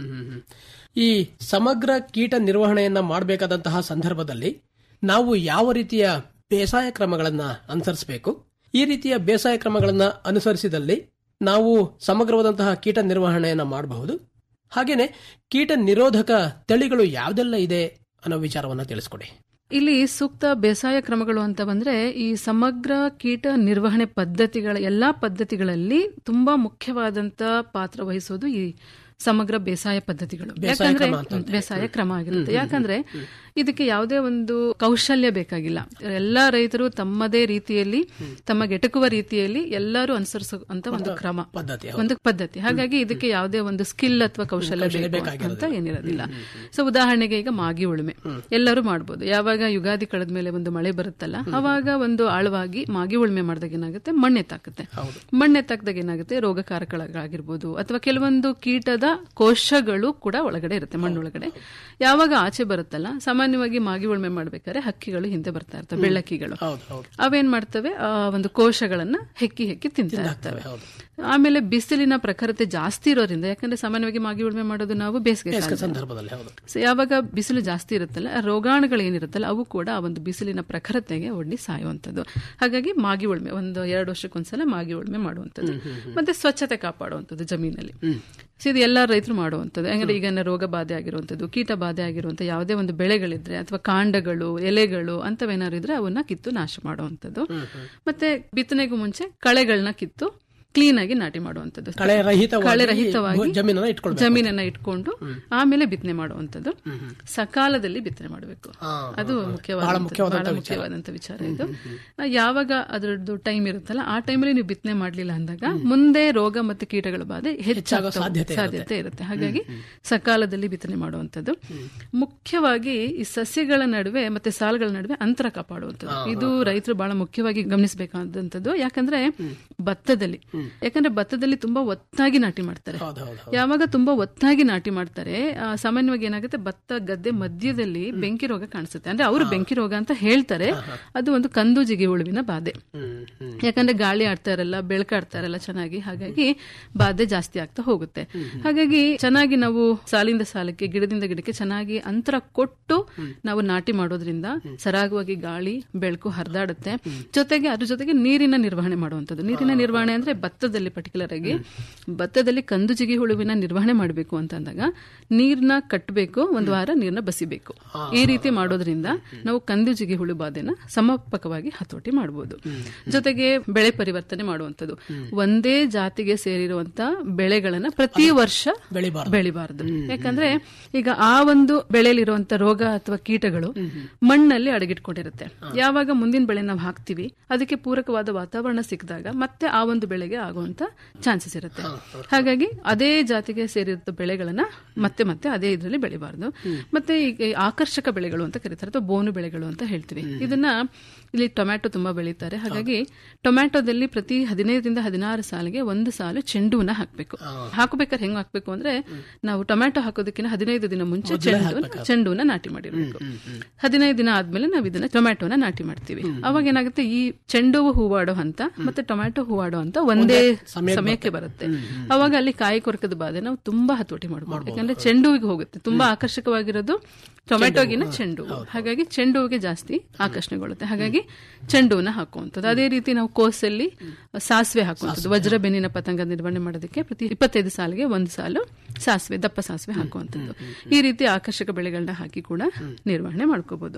ಈ ಸಮಗ್ರ ಕೀಟ ನಿರ್ವಹಣೆಯನ್ನ ಮಾಡಬೇಕಾದಂತಹ ಸಂದರ್ಭದಲ್ಲಿ ನಾವು ಯಾವ ರೀತಿಯ ಬೇಸಾಯ ಕ್ರಮಗಳನ್ನ ಅನುಸರಿಸಬೇಕು ಈ ರೀತಿಯ ಬೇಸಾಯ ಕ್ರಮಗಳನ್ನ ಅನುಸರಿಸಿದಲ್ಲಿ ನಾವು ಸಮಗ್ರವಾದಂತಹ ಕೀಟ ನಿರ್ವಹಣೆಯನ್ನ ಮಾಡಬಹುದು ಹಾಗೇನೆ ಕೀಟ ನಿರೋಧಕ ತಳಿಗಳು ಯಾವುದೆಲ್ಲ ಇದೆ ಅನ್ನೋ ವಿಚಾರವನ್ನ ತಿಳಿಸ್ಕೊಡಿ ಇಲ್ಲಿ ಸೂಕ್ತ ಬೇಸಾಯ ಕ್ರಮಗಳು ಅಂತ ಬಂದ್ರೆ ಈ ಸಮಗ್ರ ಕೀಟ ನಿರ್ವಹಣೆ ಪದ್ಧತಿಗಳ ಎಲ್ಲಾ ಪದ್ಧತಿಗಳಲ್ಲಿ ತುಂಬಾ ಮುಖ್ಯವಾದಂತ ಪಾತ್ರ ವಹಿಸೋದು ಈ ಸಮಗ್ರ ಬೇಸಾಯ ಪದ್ಧತಿಗಳು ಬೇಸಾಯ ಯಾಕಂದ್ರೆ ಕ್ರಮ ಅಂತ ಅಂದ್ರೆ. ಬೇಸಾಯ ಕ್ರಮ ಆಗಿರುತ್ತೆ ಹ್ಮ್, ಹ್ಮ್, ಯಾಕಂದ್ರೆ ಇದಕ್ಕೆ ಯಾವುದೇ ಒಂದು ಕೌಶಲ್ಯ ಬೇಕಾಗಿಲ್ಲ ಎಲ್ಲಾ ರೈತರು ತಮ್ಮದೇ ರೀತಿಯಲ್ಲಿ ತಮಗೆ ಎಟಕುವ ರೀತಿಯಲ್ಲಿ ಎಲ್ಲರೂ ಅನುಸರಿಸುವಂತ ಒಂದು ಕ್ರಮ ಪದ್ಧತಿ ಒಂದು ಪದ್ಧತಿ ಹಾಗಾಗಿ ಇದಕ್ಕೆ ಯಾವುದೇ ಒಂದು ಸ್ಕಿಲ್ ಅಥವಾ ಕೌಶಲ್ಯ ಕೌಶಲ್ಯ ಬೇಕು ಅಂತ ಏನಿರೋದಿಲ್ಲ ಸೊ ಉದಾಹರಣೆಗೆ ಈಗ ಮಾಗಿ ಉಳುಮೆ ಎಲ್ಲರೂ ಮಾಡ್ಬೋದು ಯಾವಾಗ ಯುಗಾದಿ ಕಳೆದ ಮೇಲೆ ಒಂದು ಮಳೆ ಬರುತ್ತಲ್ಲ ಅವಾಗ ಒಂದು ಆಳವಾಗಿ ಮಾಗಿ ಉಳುಮೆ ಮಾಡಿದಾಗ ಏನಾಗುತ್ತೆ ಮಣ್ಣೆತ್ತಾಗುತ್ತೆ ಮಣ್ಣೆತ್ತಾಕ್ದಾಗ ಏನಾಗುತ್ತೆ ರೋಗಕಾರಕಗಳಾಗಿರ್ಬೋದು ಅಥವಾ ಕೆಲವೊಂದು ಕೀಟದ ಕೋಶಗಳು ಕೂಡ ಒಳಗಡೆ ಇರುತ್ತೆ ಮಣ್ಣೊಳಗಡೆ ಯಾವಾಗ ಆಚೆ ಬರುತ್ತಲ್ಲ ಸಾಮಾನ್ಯವಾಗಿ ಮಾಗಿ ಉಳುಮೆ ಮಾಡ್ಬೇಕಾದ್ರೆ ಹಕ್ಕಿಗಳು ಹಿಂದೆ ಬರ್ತಾ ಇರ್ತವೆ ಬೆಳ್ಳಕ್ಕಿಗಳು ಅವೇನ್ ಮಾಡ್ತವೆ ಆ ಒಂದು ಕೋಶಗಳನ್ನ ಹೆಕ್ಕಿ ಹೆಕ್ಕಿ ತಿಂತಾ ಇರ್ತವೆ ಆಮೇಲೆ ಬಿಸಿಲಿನ ಪ್ರಖರತೆ ಜಾಸ್ತಿ ಇರೋದ್ರಿಂದ ಯಾಕಂದ್ರೆ ಸಾಮಾನ್ಯವಾಗಿ ಮಾಗಿ ಉಳುಮೆ ಮಾಡೋದು ನಾವು ಬೇಸಿಗೆ ಬೇಸಿಗೆ ಕಾಲದಲ್ಲಿ. ಸಂದರ್ಭದಲ್ಲಿ ಹೌದು ಸೊ ಯಾವಾಗ ಬಿಸಿಲು ಜಾಸ್ತಿ ಇರುತ್ತಲ್ಲ ಆ ರೋಗಾಣುಗಳು ಏನಿರುತ್ತಲ್ಲ ಅವು ಕೂಡ ಆ ಒಂದು ಬಿಸಿಲಿನ ಪ್ರಖರತೆಗೆ ಒಡ್ಡಿ ಸಾಯುವಂಥದ್ದು ಹಾಗಾಗಿ ಮಾಗಿ ಉಳುಮೆ ಒಂದು ಎರಡು ವರ್ಷಕ್ಕೊಂದ್ಸಲ ಮಾಗಿ ಉಳುಮೆ ಮಾಡುವಂಥದ್ದು ಮತ್ತೆ ಸ್ವಚ್ಛತೆ ಕಾಪಾಡುವಂಥದ್ದು ಜಮೀನಲ್ಲಿ ಸೊ ಇದು ಎಲ್ಲ ರೈತರು ಮಾಡುವಂಥದ್ದು ಯಾಕಂದ್ರೆ ಈಗ ರೋಗ ಬಾಧೆ ಆಗಿರುವಂಥದ್ದು ಕೀಟ ಬಾಧೆ ಆಗಿರುವಂಥ ಯಾವುದೇ ಒಂದು ಬೆಳೆಗಳಿದ್ರೆ ಅಥವಾ ಕಾಂಡಗಳು ಎಲೆಗಳು ಅಂತವೇನಾದ್ರು ಇದ್ರೆ ಅವನ್ನ ಕಿತ್ತು ನಾಶ ಮಾಡುವಂಥದ್ದು ಮತ್ತೆ ಬಿತ್ತನೆಗೂ ಮುಂಚೆ ಕಳೆಗಳನ್ನ ಕಿತ್ತು ಕ್ಲೀನ್ ಆಗಿ ನಾಟಿ ಮಾಡುವಂಥದ್ದು ಕಳೆ ರಹಿತವಾಗಿ ಕಳೆ ರಹಿತವಾಗಿ ಜಮೀನನ್ನ ಇಟ್ಕೊಳ್ಬೇಕು. ಜಮೀನನ್ನ ಇಟ್ಕೊಂಡು ಆಮೇಲೆ ಬಿತ್ತನೆ ಮಾಡುವಂಥದ್ದು ಸಕಾಲದಲ್ಲಿ ಬಿತ್ತನೆ ಮಾಡಬೇಕು ಅದು ಮುಖ್ಯವಾದ ಬಹಳ ಮುಖ್ಯವಾದಂತ ಬಹಳ ವಿಚಾರ. ಮುಖ್ಯವಾದಂತ ವಿಚಾರ ಇದು ಯಾವಾಗ ಅದರದ್ದು ಟೈಮ್ ಇರುತ್ತಲ್ಲ ಆ ಟೈಮಲ್ಲಿ ನೀವು ಬಿತ್ತನೆ ಮಾಡಲಿಲ್ಲ ಅಂದಾಗ ಮುಂದೆ ರೋಗ ಮತ್ತು ಕೀಟಗಳ ಬಾಧೆ ಹೆಚ್ಚಾಗೋ ಸಾಧ್ಯತೆ ಸಾಧ್ಯತೆ ಇರುತ್ತೆ ಹಾಗಾಗಿ ಸಕಾಲದಲ್ಲಿ ಬಿತ್ತನೆ ಮಾಡುವಂಥದ್ದು ಮುಖ್ಯವಾಗಿ ಈ ಸಸ್ಯಗಳ ನಡುವೆ ಮತ್ತೆ ಸಾಲುಗಳ ನಡುವೆ ಅಂತರ ಕಾಪಾಡುವಂಥದ್ದು ಇದು ರೈತರು ಬಹಳ ಮುಖ್ಯವಾಗಿ ಗಮನಿಸಬೇಕಾದಂಥದ್ದು ಯಾಕಂದ್ರೆ ಭತ್ತದಲ್ಲಿ ಯಾಕಂದ್ರೆ ಭತ್ತದಲ್ಲಿ ತುಂಬಾ ಒತ್ತಾಗಿ ನಾಟಿ ಮಾಡ್ತಾರೆ ಯಾವಾಗ ತುಂಬಾ ಒತ್ತಾಗಿ ನಾಟಿ ಮಾಡ್ತಾರೆ ಆ, ಸಾಮಾನ್ಯವಾಗಿ ಏನಾಗುತ್ತೆ ಭತ್ತ ಗದ್ದೆ ಮಧ್ಯದಲ್ಲಿ ಬೆಂಕಿ ರೋಗ ಕಾಣಿಸುತ್ತೆ ಅಂದ್ರೆ ಅವರು ಬೆಂಕಿ ರೋಗ ಅಂತ ಹೇಳ್ತಾರೆ ಅದು ಒಂದು ಕಂದು ಜಿಗಿ ಹುಳುವಿನ ಬಾಧೆ ಯಾಕಂದ್ರೆ ಗಾಳಿ ಆಡ್ತಾ ಇರಲ್ಲ ಬೆಳಕಾಡ್ತಾ ಇರಲ್ಲ ಚೆನ್ನಾಗಿ ಹಾಗಾಗಿ ಬಾಧೆ ಜಾಸ್ತಿ ಆಗ್ತಾ ಹೋಗುತ್ತೆ ಹಾಗಾಗಿ ಚೆನ್ನಾಗಿ ನಾವು ಸಾಲಿಂದ ಸಾಲಕ್ಕೆ ಗಿಡದಿಂದ ಗಿಡಕ್ಕೆ ಚೆನ್ನಾಗಿ ಅಂತರ ಕೊಟ್ಟು ನಾವು ನಾಟಿ ಮಾಡೋದ್ರಿಂದ ಸರಾಗವಾಗಿ ಗಾಳಿ ಬೆಳಕು ಹರಿದಾಡುತ್ತೆ ಜೊತೆಗೆ ಅದ್ರ ಜೊತೆಗೆ ನೀರಿನ ನಿರ್ವಹಣೆ ಮಾಡುವಂಥದ್ದು ನೀರಿನ ನಿರ್ವಹಣೆ ಅಂದ್ರೆ ಭತ್ತದಲ್ಲಿ ಪರ್ಟಿಕ್ಯುಲರ್ ಆಗಿ ಭತ್ತದಲ್ಲಿ ಕಂದು ಜಿಗಿ ಹುಳುವಿನ ನಿರ್ವಹಣೆ ಮಾಡಬೇಕು ಅಂತ ಅಂದಾಗ ನೀರ್ನ ಕಟ್ಟಬೇಕು ಒಂದು ವಾರ ನೀರ್ನ ಬಸಿಬೇಕು ಈ ರೀತಿ ಮಾಡೋದ್ರಿಂದ ನಾವು ಕಂದು ಜಿಗಿ ಹುಳು ಬಾಧೆನ ಸಮರ್ಪಕವಾಗಿ ಹತೋಟಿ ಮಾಡಬಹುದು ಜೊತೆಗೆ ಬೆಳೆ ಪರಿವರ್ತನೆ ಮಾಡುವಂಥದ್ದು ಒಂದೇ ಜಾತಿಗೆ ಸೇರಿರುವಂತ ಬೆಳೆಗಳನ್ನ ಪ್ರತಿ ವರ್ಷ ಬೆಳಿಬಾರದು ಯಾಕಂದ್ರೆ ಈಗ ಆ ಒಂದು ಬೆಳೆಯಲ್ಲಿರುವಂತ ರೋಗ ಅಥವಾ ಕೀಟಗಳು ಮಣ್ಣಲ್ಲಿ ಅಡಗಿಟ್ಕೊಂಡಿರುತ್ತೆ ಯಾವಾಗ ಮುಂದಿನ ಬೆಳೆ ನಾವು ಹಾಕ್ತಿವಿ ಅದಕ್ಕೆ ಪೂರಕವಾದ ವಾತಾವರಣ ಸಿಕ್ಕಿದಾಗ ಮತ್ತೆ ಆ ಒಂದು ಬೆಳೆಗೆ ಆಗುವಂತ ಚಾನ್ಸಸ್ ಇರುತ್ತೆ ಹಾಗಾಗಿ ಅದೇ ಜಾತಿಗೆ ಸೇರಿರೋ ಬೆಳೆಗಳನ್ನ ಮತ್ತೆ ಮತ್ತೆ ಅದೇ ಇದರಲ್ಲಿ ಬೆಳಿಬಾರ್ದು ಮತ್ತೆ ಈಗ ಈ ಆಕರ್ಷಕ ಬೆಳೆಗಳು ಅಂತ ಕರೀತಾರೆ ಅಥವಾ ಬೋನು ಬೆಳೆಗಳು ಅಂತ ಹೇಳ್ತೀವಿ ಇದನ್ನ ಇಲ್ಲಿ ಟೊಮ್ಯಾಟೊ ತುಂಬಾ ಬೆಳೀತಾರೆ ಹಾಗಾಗಿ ಟೊಮ್ಯಾಟೊದಲ್ಲಿ ಪ್ರತಿ ಹದಿನೈದರಿಂದ ಹದಿನಾರು ಸಾಲಿಗೆ ಒಂದು ಸಾಲು ಚೆಂಡುವನ್ನ ಹಾಕ್ಬೇಕು ಹಾಕಬೇಕಾದ್ರೆ ಹೆಂಗ್ ಹಾಕ್ಬೇಕು ಅಂದ್ರೆ ನಾವು ಟೊಮ್ಯಾಟೊ ಹಾಕೋದಕ್ಕಿಂತ ಹದಿನೈದು ದಿನ ಮುಂಚೆ ಚೆಂಡು ಚೆಂಡುವನ್ನ ನಾಟಿ ಮಾಡಿರ್ಬೇಕು ಹದಿನೈದು ದಿನ ಆದ್ಮೇಲೆ ನಾವು ಇದನ್ನ ಟೊಮ್ಯಾಟೊನ ನಾಟಿ ಮಾಡ್ತೀವಿ ಅವಾಗ ಏನಾಗುತ್ತೆ ಈ ಚೆಂಡು ಹೂವು ಹೂವಾಡೋ ಹಂತ ಮತ್ತೆ ಟೊಮ್ಯಾಟೊ ಹೂವಾಡೋ ಹಂತ ಒಂದೇ ಸಮಯಕ್ಕೆ ಬರುತ್ತೆ ಅವಾಗ ಅಲ್ಲಿ ಕಾಯಿ ಕೊರಕದ ಬಾಧೆ ನಾವು ತುಂಬಾ ಹತೋಟಿ ಮಾಡಬಹುದು ಯಾಕಂದ್ರೆ ಚೆಂಡು ಹೂವಿಗೆ ಹೋಗುತ್ತೆ ತುಂಬಾ ಆಕರ್ಷಕವಾಗಿರೋದು ಟೊಮೆಟೊಗಿನ ಚೆಂಡು ಹೂವು. ಹಾಗಾಗಿ ಚೆಂಡು ಹೂವಿಗೆ ಜಾಸ್ತಿ ಆಕರ್ಷಣೆಗೊಳ್ಳುತ್ತೆ ಹಾಗಾಗಿ ಚೆಂಡು ಹೂವನ್ನ ಹಾಕುವಂಥದ್ದು ಅದೇ ರೀತಿ ನಾವು ಕೋಸಲ್ಲಿ ಸಾಸಿವೆ ಹಾಕುವಂಥದ್ದು ವಜ್ರ ಬೆನ್ನಿನ ಪತಂಗ ನಿರ್ವಹಣೆ ಮಾಡೋದಕ್ಕೆ ಪ್ರತಿ ಇಪ್ಪತ್ತೈದು ಸಾಲಿಗೆ ಒಂದು ಸಾಲು ಸಾಸಿವೆ ದಪ್ಪ ಸಾಸಿವೆ ಹಾಕುವಂಥದ್ದು ಈ ರೀತಿ ಆಕರ್ಷಕ ಬೆಳೆಗಳನ್ನ ಹಾಕಿ ಕೂಡ ನಿರ್ವಹಣೆ ಮಾಡ್ಕೋಬಹುದು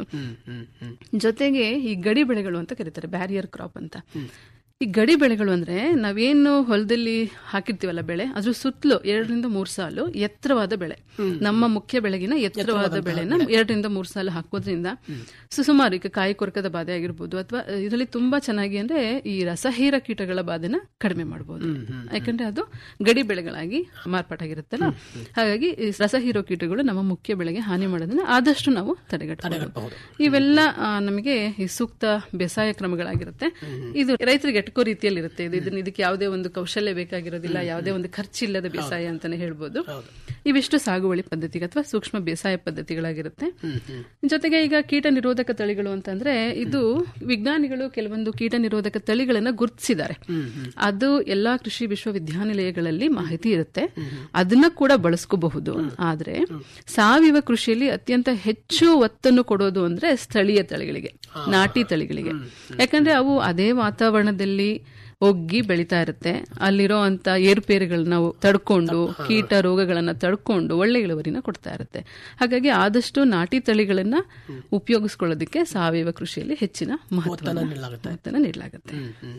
ಜೊತೆಗೆ ಈ ಗಡಿ ಬೆಳೆಗಳು ಅಂತ ಕರೀತಾರೆ ಬ್ಯಾರಿಯರ್ ಕ್ರಾಪ್ ಅಂತ ಈ ಗಡಿ ಬೆಳೆಗಳು ಅಂದ್ರೆ ನಾವೇನು ಹೊಲದಲ್ಲಿ ಹಾಕಿರ್ತೀವಲ್ಲ ಬೆಳೆ ಅದ್ರ ಸುತ್ತಲೂ ಎರಡರಿಂದ ಮೂರ್ ಸಾಲು ಎತ್ತರವಾದ ಬೆಳೆ ನಮ್ಮ ಮುಖ್ಯ ಬೆಳೆಗಿನ ಎತ್ತರವಾದ ಬೆಳೆನ ಎರಡರಿಂದ ಮೂರ್ ಸಾಲು ಹಾಕೋದ್ರಿಂದ ಸುಮಾರು ಈಗ ಕಾಯಿ ಕೊರಕದ ಬಾಧೆ ಆಗಿರ್ಬೋದು ಅಥವಾ ಇದರಲ್ಲಿ ತುಂಬಾ ಚೆನ್ನಾಗಿ ಅಂದ್ರೆ ಈ ರಸಹೀರ ಕೀಟಗಳ ಬಾಧೆನ ಕಡಿಮೆ ಮಾಡಬಹುದು ಯಾಕಂದ್ರೆ ಅದು ಗಡಿ ಬೆಳೆಗಳಾಗಿ ಮಾರ್ಪಾಟಾಗಿರುತ್ತಲ್ಲ ಹಾಗಾಗಿ ಈ ರಸಹೀರೋ ಕೀಟಗಳು ನಮ್ಮ ಮುಖ್ಯ ಬೆಳೆಗೆ ಹಾನಿ ಮಾಡೋದನ್ನ ಆದಷ್ಟು ನಾವು ತಡೆಗಟ್ಟಬಹುದು ಇವೆಲ್ಲ ಆ, ನಮಗೆ ಈ ಸೂಕ್ತ ಬೇಸಾಯ ಕ್ರಮಗಳಾಗಿರುತ್ತೆ ಇದು ರೈತರಿಗೆ ಎಟ್ಕೋ ರೀತಿಯಲ್ಲಿ ಇರುತ್ತೆ ಇದು ಇದನ್ನ ಇದಕ್ಕೆ ಯಾವುದೇ ಒಂದು ಕೌಶಲ್ಯ ಬೇಕಾಗಿರೋದಿಲ್ಲ ಯಾವುದೇ ಒಂದು ಖರ್ಚಿಲ್ಲದ ಬೇಸಾಯ ಅಂತಾನೆ ಹೇಳ್ಬೋದು ಇವಿಷ್ಟು ಸಾಗುವಳಿ ಪದ್ಧತಿಗೆ ಅಥವಾ ಸೂಕ್ಷ್ಮ ಬೇಸಾಯ ಪದ್ಧತಿಗಳಾಗಿರುತ್ತೆ ಜೊತೆಗೆ ಈಗ ಕೀಟ ನಿರೋಧಕ ತಳಿಗಳು ಅಂತಂದ್ರೆ ಇದು ವಿಜ್ಞಾನಿಗಳು ಕೆಲವೊಂದು ಕೀಟ ನಿರೋಧಕ ತಳಿಗಳನ್ನ ಗುರುತಿಸಿದ್ದಾರೆ ಅದು ಎಲ್ಲಾ ಕೃಷಿ ವಿಶ್ವವಿದ್ಯಾನಿಲಯಗಳಲ್ಲಿ ಮಾಹಿತಿ ಇರುತ್ತೆ ಅದನ್ನ ಕೂಡ ಬಳಸ್ಕೋಬಹುದು ಆದ್ರೆ ಸಾವಯವ ಕೃಷಿಯಲ್ಲಿ ಅತ್ಯಂತ ಹೆಚ್ಚು ಒತ್ತನ್ನು ಕೊಡೋದು ಅಂದ್ರೆ ಸ್ಥಳೀಯ ತಳಿಗಳಿಗೆ ನಾಟಿ ತಳಿಗಳಿಗೆ ಯಾಕಂದ್ರೆ ಅವು ಅದೇ ವಾತಾವರಣದಲ್ಲಿ ಒಗ್ಗಿ ಬೆಳೀತಾ ಇರುತ್ತೆ ಅಲ್ಲಿರೋ ಅಂತ ಏರುಪೇರುಗಳನ್ನ ನಾವು ತಡ್ಕೊಂಡು ಕೀಟ ರೋಗಗಳನ್ನ ತಡ್ಕೊಂಡು ಒಳ್ಳೆ ಇಳುವರಿನ ಕೊಡ್ತಾ ಇರುತ್ತೆ ಹಾಗಾಗಿ ಆದಷ್ಟು ನಾಟಿ ತಳಿಗಳನ್ನ ಉಪಯೋಗಿಸ್ಕೊಳ್ಳೋದಕ್ಕೆ ಸಾವಯವ ಕೃಷಿಯಲ್ಲಿ ಹೆಚ್ಚಿನ ಮಹತ್ವನ ಮಹತ್ವನ ನೀಡಲಾಗುತ್ತೆ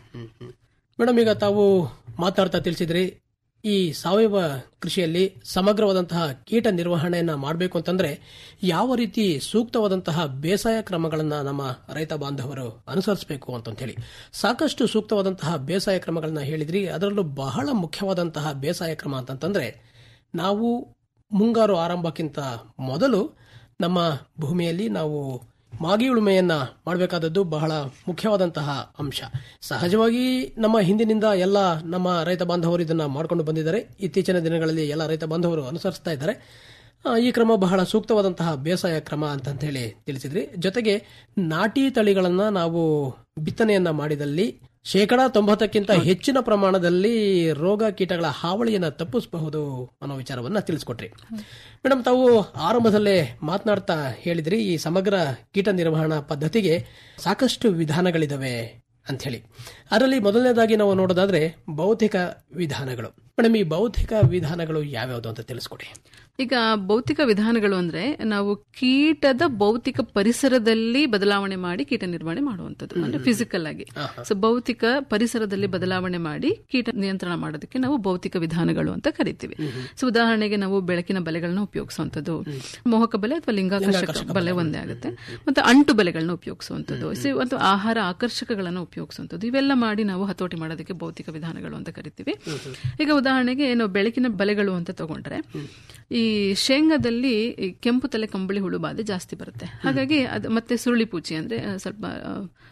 ಮೇಡಮ್ ಈಗ ತಾವು ಮಾತಾಡ್ತಾ ತಿಳಿಸಿದ್ರಿ ಈ ಸಾವಯವ ಕೃಷಿಯಲ್ಲಿ ಸಮಗ್ರವಾದಂತಹ ಕೀಟ ನಿರ್ವಹಣೆಯನ್ನ ಮಾಡಬೇಕು ಅಂತಂದ್ರೆ ಯಾವ ರೀತಿ ಸೂಕ್ತವಾದಂತಹ ಬೇಸಾಯ ಕ್ರಮಗಳನ್ನ ನಮ್ಮ ರೈತ ಬಾಂಧವರು ಅನುಸರಿಸಬೇಕು ಅಂತ ಹೇಳಿ ಸಾಕಷ್ಟು ಸೂಕ್ತವಾದಂತಹ ಬೇಸಾಯ ಕ್ರಮಗಳನ್ನ ಹೇಳಿದ್ರಿ ಅದರಲ್ಲೂ ಬಹಳ ಮುಖ್ಯವಾದಂತಹ ಬೇಸಾಯ ಕ್ರಮ ಅಂತಂತಂದ್ರೆ ನಾವು ಮುಂಗಾರು ಆರಂಭಕ್ಕಿಂತ ಮೊದಲು ನಮ್ಮ ಭೂಮಿಯಲ್ಲಿ ನಾವು ಮಾಗಿ ಉಳುಮೆಯನ್ನ ಮಾಡಬೇಕಾದದ್ದು ಬಹಳ ಮುಖ್ಯವಾದಂತಹ ಅಂಶ ಸಹಜವಾಗಿ ನಮ್ಮ ಹಿಂದಿನಿಂದ ಎಲ್ಲ ನಮ್ಮ ರೈತ ಬಾಂಧವರು ಇದನ್ನ ಮಾಡ್ಕೊಂಡು ಬಂದಿದ್ದಾರೆ ಇತ್ತೀಚಿನ ದಿನಗಳಲ್ಲಿ ಎಲ್ಲ ರೈತ ಬಾಂಧವರು ಅನುಸರಿಸ್ತಾ ಇದ್ದಾರೆ ಆ, ಈ ಕ್ರಮ ಬಹಳ ಸೂಕ್ತವಾದಂತಹ ಬೇಸಾಯ ಕ್ರಮ ಅಂತ ಹೇಳಿ ತಿಳಿಸಿದ್ರಿ ಜೊತೆಗೆ ನಾಟಿ ತಳಿಗಳನ್ನ ನಾವು ಬಿತ್ತನೆಯನ್ನ ಮಾಡಿದಲ್ಲಿ ಶೇಕಡಾ ತೊಂಬತ್ತಕ್ಕಿಂತ ಹೆಚ್ಚಿನ ಪ್ರಮಾಣದಲ್ಲಿ ರೋಗ ಕೀಟಗಳ ಹಾವಳಿಯನ್ನ ತಪ್ಪಿಸಬಹುದು ಅನ್ನೋ ವಿಚಾರವನ್ನ ತಿಳಿಸ್ಕೊಟ್ರಿ ಮೇಡಮ್ ತಾವು ಆರಂಭದಲ್ಲೇ ಮಾತನಾಡ್ತಾ ಹೇಳಿದ್ರಿ ಈ ಸಮಗ್ರ ಕೀಟ ನಿರ್ವಹಣಾ ಪದ್ಧತಿಗೆ ಸಾಕಷ್ಟು ವಿಧಾನಗಳಿದಾವೆ ಅಂತ ಹೇಳಿ ಅದರಲ್ಲಿ ಮೊದಲನೇದಾಗಿ ನಾವು ನೋಡೋದಾದ್ರೆ ಭೌತಿಕ ವಿಧಾನಗಳು ಮೇಡಮ್ ಈ ಭೌತಿಕ ವಿಧಾನಗಳು ಯಾವ್ಯಾವುದು ಅಂತ ತಿಳಿಸ್ಕೊಡಿ ಈಗ ಭೌತಿಕ ವಿಧಾನಗಳು ಅಂದ್ರೆ ನಾವು ಕೀಟದ ಭೌತಿಕ ಪರಿಸರದಲ್ಲಿ ಬದಲಾವಣೆ ಮಾಡಿ ಕೀಟ ನಿರ್ವಹಣೆ ಮಾಡುವಂಥದ್ದು ಅಂದ್ರೆ ಫಿಸಿಕಲ್ ಆಗಿ ಸೊ ಭೌತಿಕ ಪರಿಸರದಲ್ಲಿ ಬದಲಾವಣೆ ಮಾಡಿ ಕೀಟ ನಿಯಂತ್ರಣ ಮಾಡೋದಕ್ಕೆ ನಾವು ಭೌತಿಕ ವಿಧಾನಗಳು ಅಂತ ಕರಿತೀವಿ ಸೊ ಉದಾಹರಣೆಗೆ ನಾವು ಬೆಳಕಿನ ಬಲೆಗಳನ್ನ ಉಪಯೋಗಿಸುವಂಥದ್ದು ಮೋಹಕ ಬಲೆ ಅಥವಾ ಲಿಂಗಾಕರ್ಷಕ ಬಲೆ ಒಂದೇ ಆಗುತ್ತೆ ಮತ್ತೆ ಅಂಟು ಬಲೆಗಳನ್ನ ಉಪಯೋಗಿಸುವಂಥದ್ದು ಸೊ ಅಥವಾ ಆಹಾರ ಆಕರ್ಷಕಗಳನ್ನು ಉಪಯೋಗಿಸುವಂಥದ್ದು ಇವೆಲ್ಲ ಮಾಡಿ ನಾವು ಹತೋಟಿ ಮಾಡೋದಕ್ಕೆ ಭೌತಿಕ ವಿಧಾನಗಳು ಅಂತ ಕರಿತೀವಿ ಈಗ ಉದಾಹರಣೆಗೆ ನಾವು ಬೆಳಕಿನ ಬಲೆಗಳು ಅಂತ ತಗೊಂಡ್ರೆ ಈ ಶೇಂಗಾದಲ್ಲಿ ಈ ಕೆಂಪು ತಲೆ ಕಂಬಳಿ ಹುಳು ಬಾಧೆ ಜಾಸ್ತಿ ಬರುತ್ತೆ ಹಾಗಾಗಿ ಅದು ಮತ್ತೆ ಸುರುಳಿ ಪೂಚಿ ಅಂದ್ರೆ ಆ, ಸ್ವಲ್ಪ ಆ,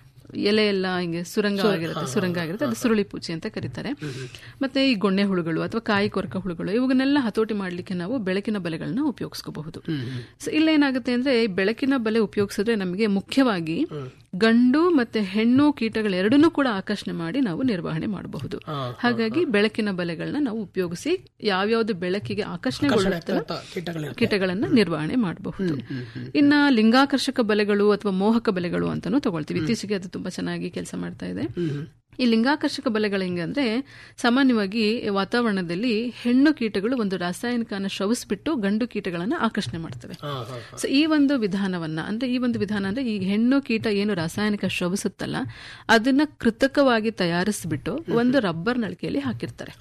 ಎಲೆ ಎಲ್ಲ ಹಿಂಗೆ ಸುರಂಗ ಆಗಿರುತ್ತೆ ಸುರಂಗ ಆಗಿರುತ್ತೆ ಅದು ಸುರುಳಿ ಪೂಚಿ ಅಂತ ಕರೀತಾರೆ ಮತ್ತೆ ಈ ಗೊಣ್ಣೆ ಹುಳುಗಳು ಅಥವಾ ಕಾಯಿ ಕೊರಕ ಹುಳುಗಳು ಇವನ್ನೆಲ್ಲ ಹತೋಟಿ ಮಾಡ್ಲಿಕ್ಕೆ ನಾವು ಬೆಳಕಿನ ಬಲೆಗಳನ್ನ ಉಪಯೋಗಿಸ್ಕೋಬಹುದು ಸೊ ಇಲ್ಲೇನಾಗುತ್ತೆ ಅಂದ್ರೆ ಈ ಬೆಳಕಿನ ಬಲೆ ಉಪಯೋಗಿಸಿದ್ರೆ ನಮಗೆ ಮುಖ್ಯವಾಗಿ ಗಂಡು ಮತ್ತೆ ಹೆಣ್ಣು ಕೀಟಗಳೆರಡನ್ನೂ ಕೂಡ ಆಕರ್ಷಣೆ ಮಾಡಿ ನಾವು ನಿರ್ವಹಣೆ ಮಾಡಬಹುದು ಹಾಗಾಗಿ ಬೆಳಕಿನ ಬಲೆಗಳನ್ನ ನಾವು ಉಪಯೋಗಿಸಿ ಯಾವ್ಯಾವ್ದು ಬೆಳಕಿಗೆ ಆಕರ್ಷಣೆಗೊಳ್ಳುತ್ತಲ್ಲ ಕೀಟಗಳಿರುತ್ತೆ. ಕೀಟಗಳನ್ನ ನಿರ್ವಹಣೆ ಮಾಡಬಹುದು ಇನ್ನ ಲಿಂಗಾಕರ್ಷಕ ಬಲೆಗಳು ಅಥವಾ ಮೋಹಕ ಬಲೆಗಳು ಅಂತಾನು ತಗೊಳ್ತೀವಿ ಇತ್ತೀಚೆಗೆ ಅದು ತುಂಬಾ ಚೆನ್ನಾಗಿ ಕೆಲಸ ಮಾಡ್ತಾ ಇದೆ ಈ ಲಿಂಗಾಕರ್ಷಕ ಬಲೆಗಳು ಹೆಂಗೆ ಅಂದ್ರೆ ಸಾಮಾನ್ಯವಾಗಿ ವಾತಾವರಣದಲ್ಲಿ ಹೆಣ್ಣು ಕೀಟಗಳು ಒಂದು ರಾಸಾಯನಿಕನ ಶ್ರವಿಸ್ಬಿಟ್ಟು ಗಂಡು ಕೀಟಗಳನ್ನ ಆಕರ್ಷಣೆ ಮಾಡ್ತವೆ ಸೊ ಈ ಒಂದು ವಿಧಾನವನ್ನ ಅಂದ್ರೆ ಈ ಒಂದು ವಿಧಾನ ಅಂದ್ರೆ ಈ ಹೆಣ್ಣು ಕೀಟ ಏನು ರಾಸಾಯನಿಕ ಶ್ರವಿಸುತ್ತಲ್ಲ ಅದನ್ನ ಕೃತಕವಾಗಿ ತಯಾರಿಸ್ಬಿಟ್ಟು ಒಂದು ರಬ್ಬರ್ ನಳಿಕೆಯಲ್ಲಿ ಹಾಕಿರ್ತಾರೆ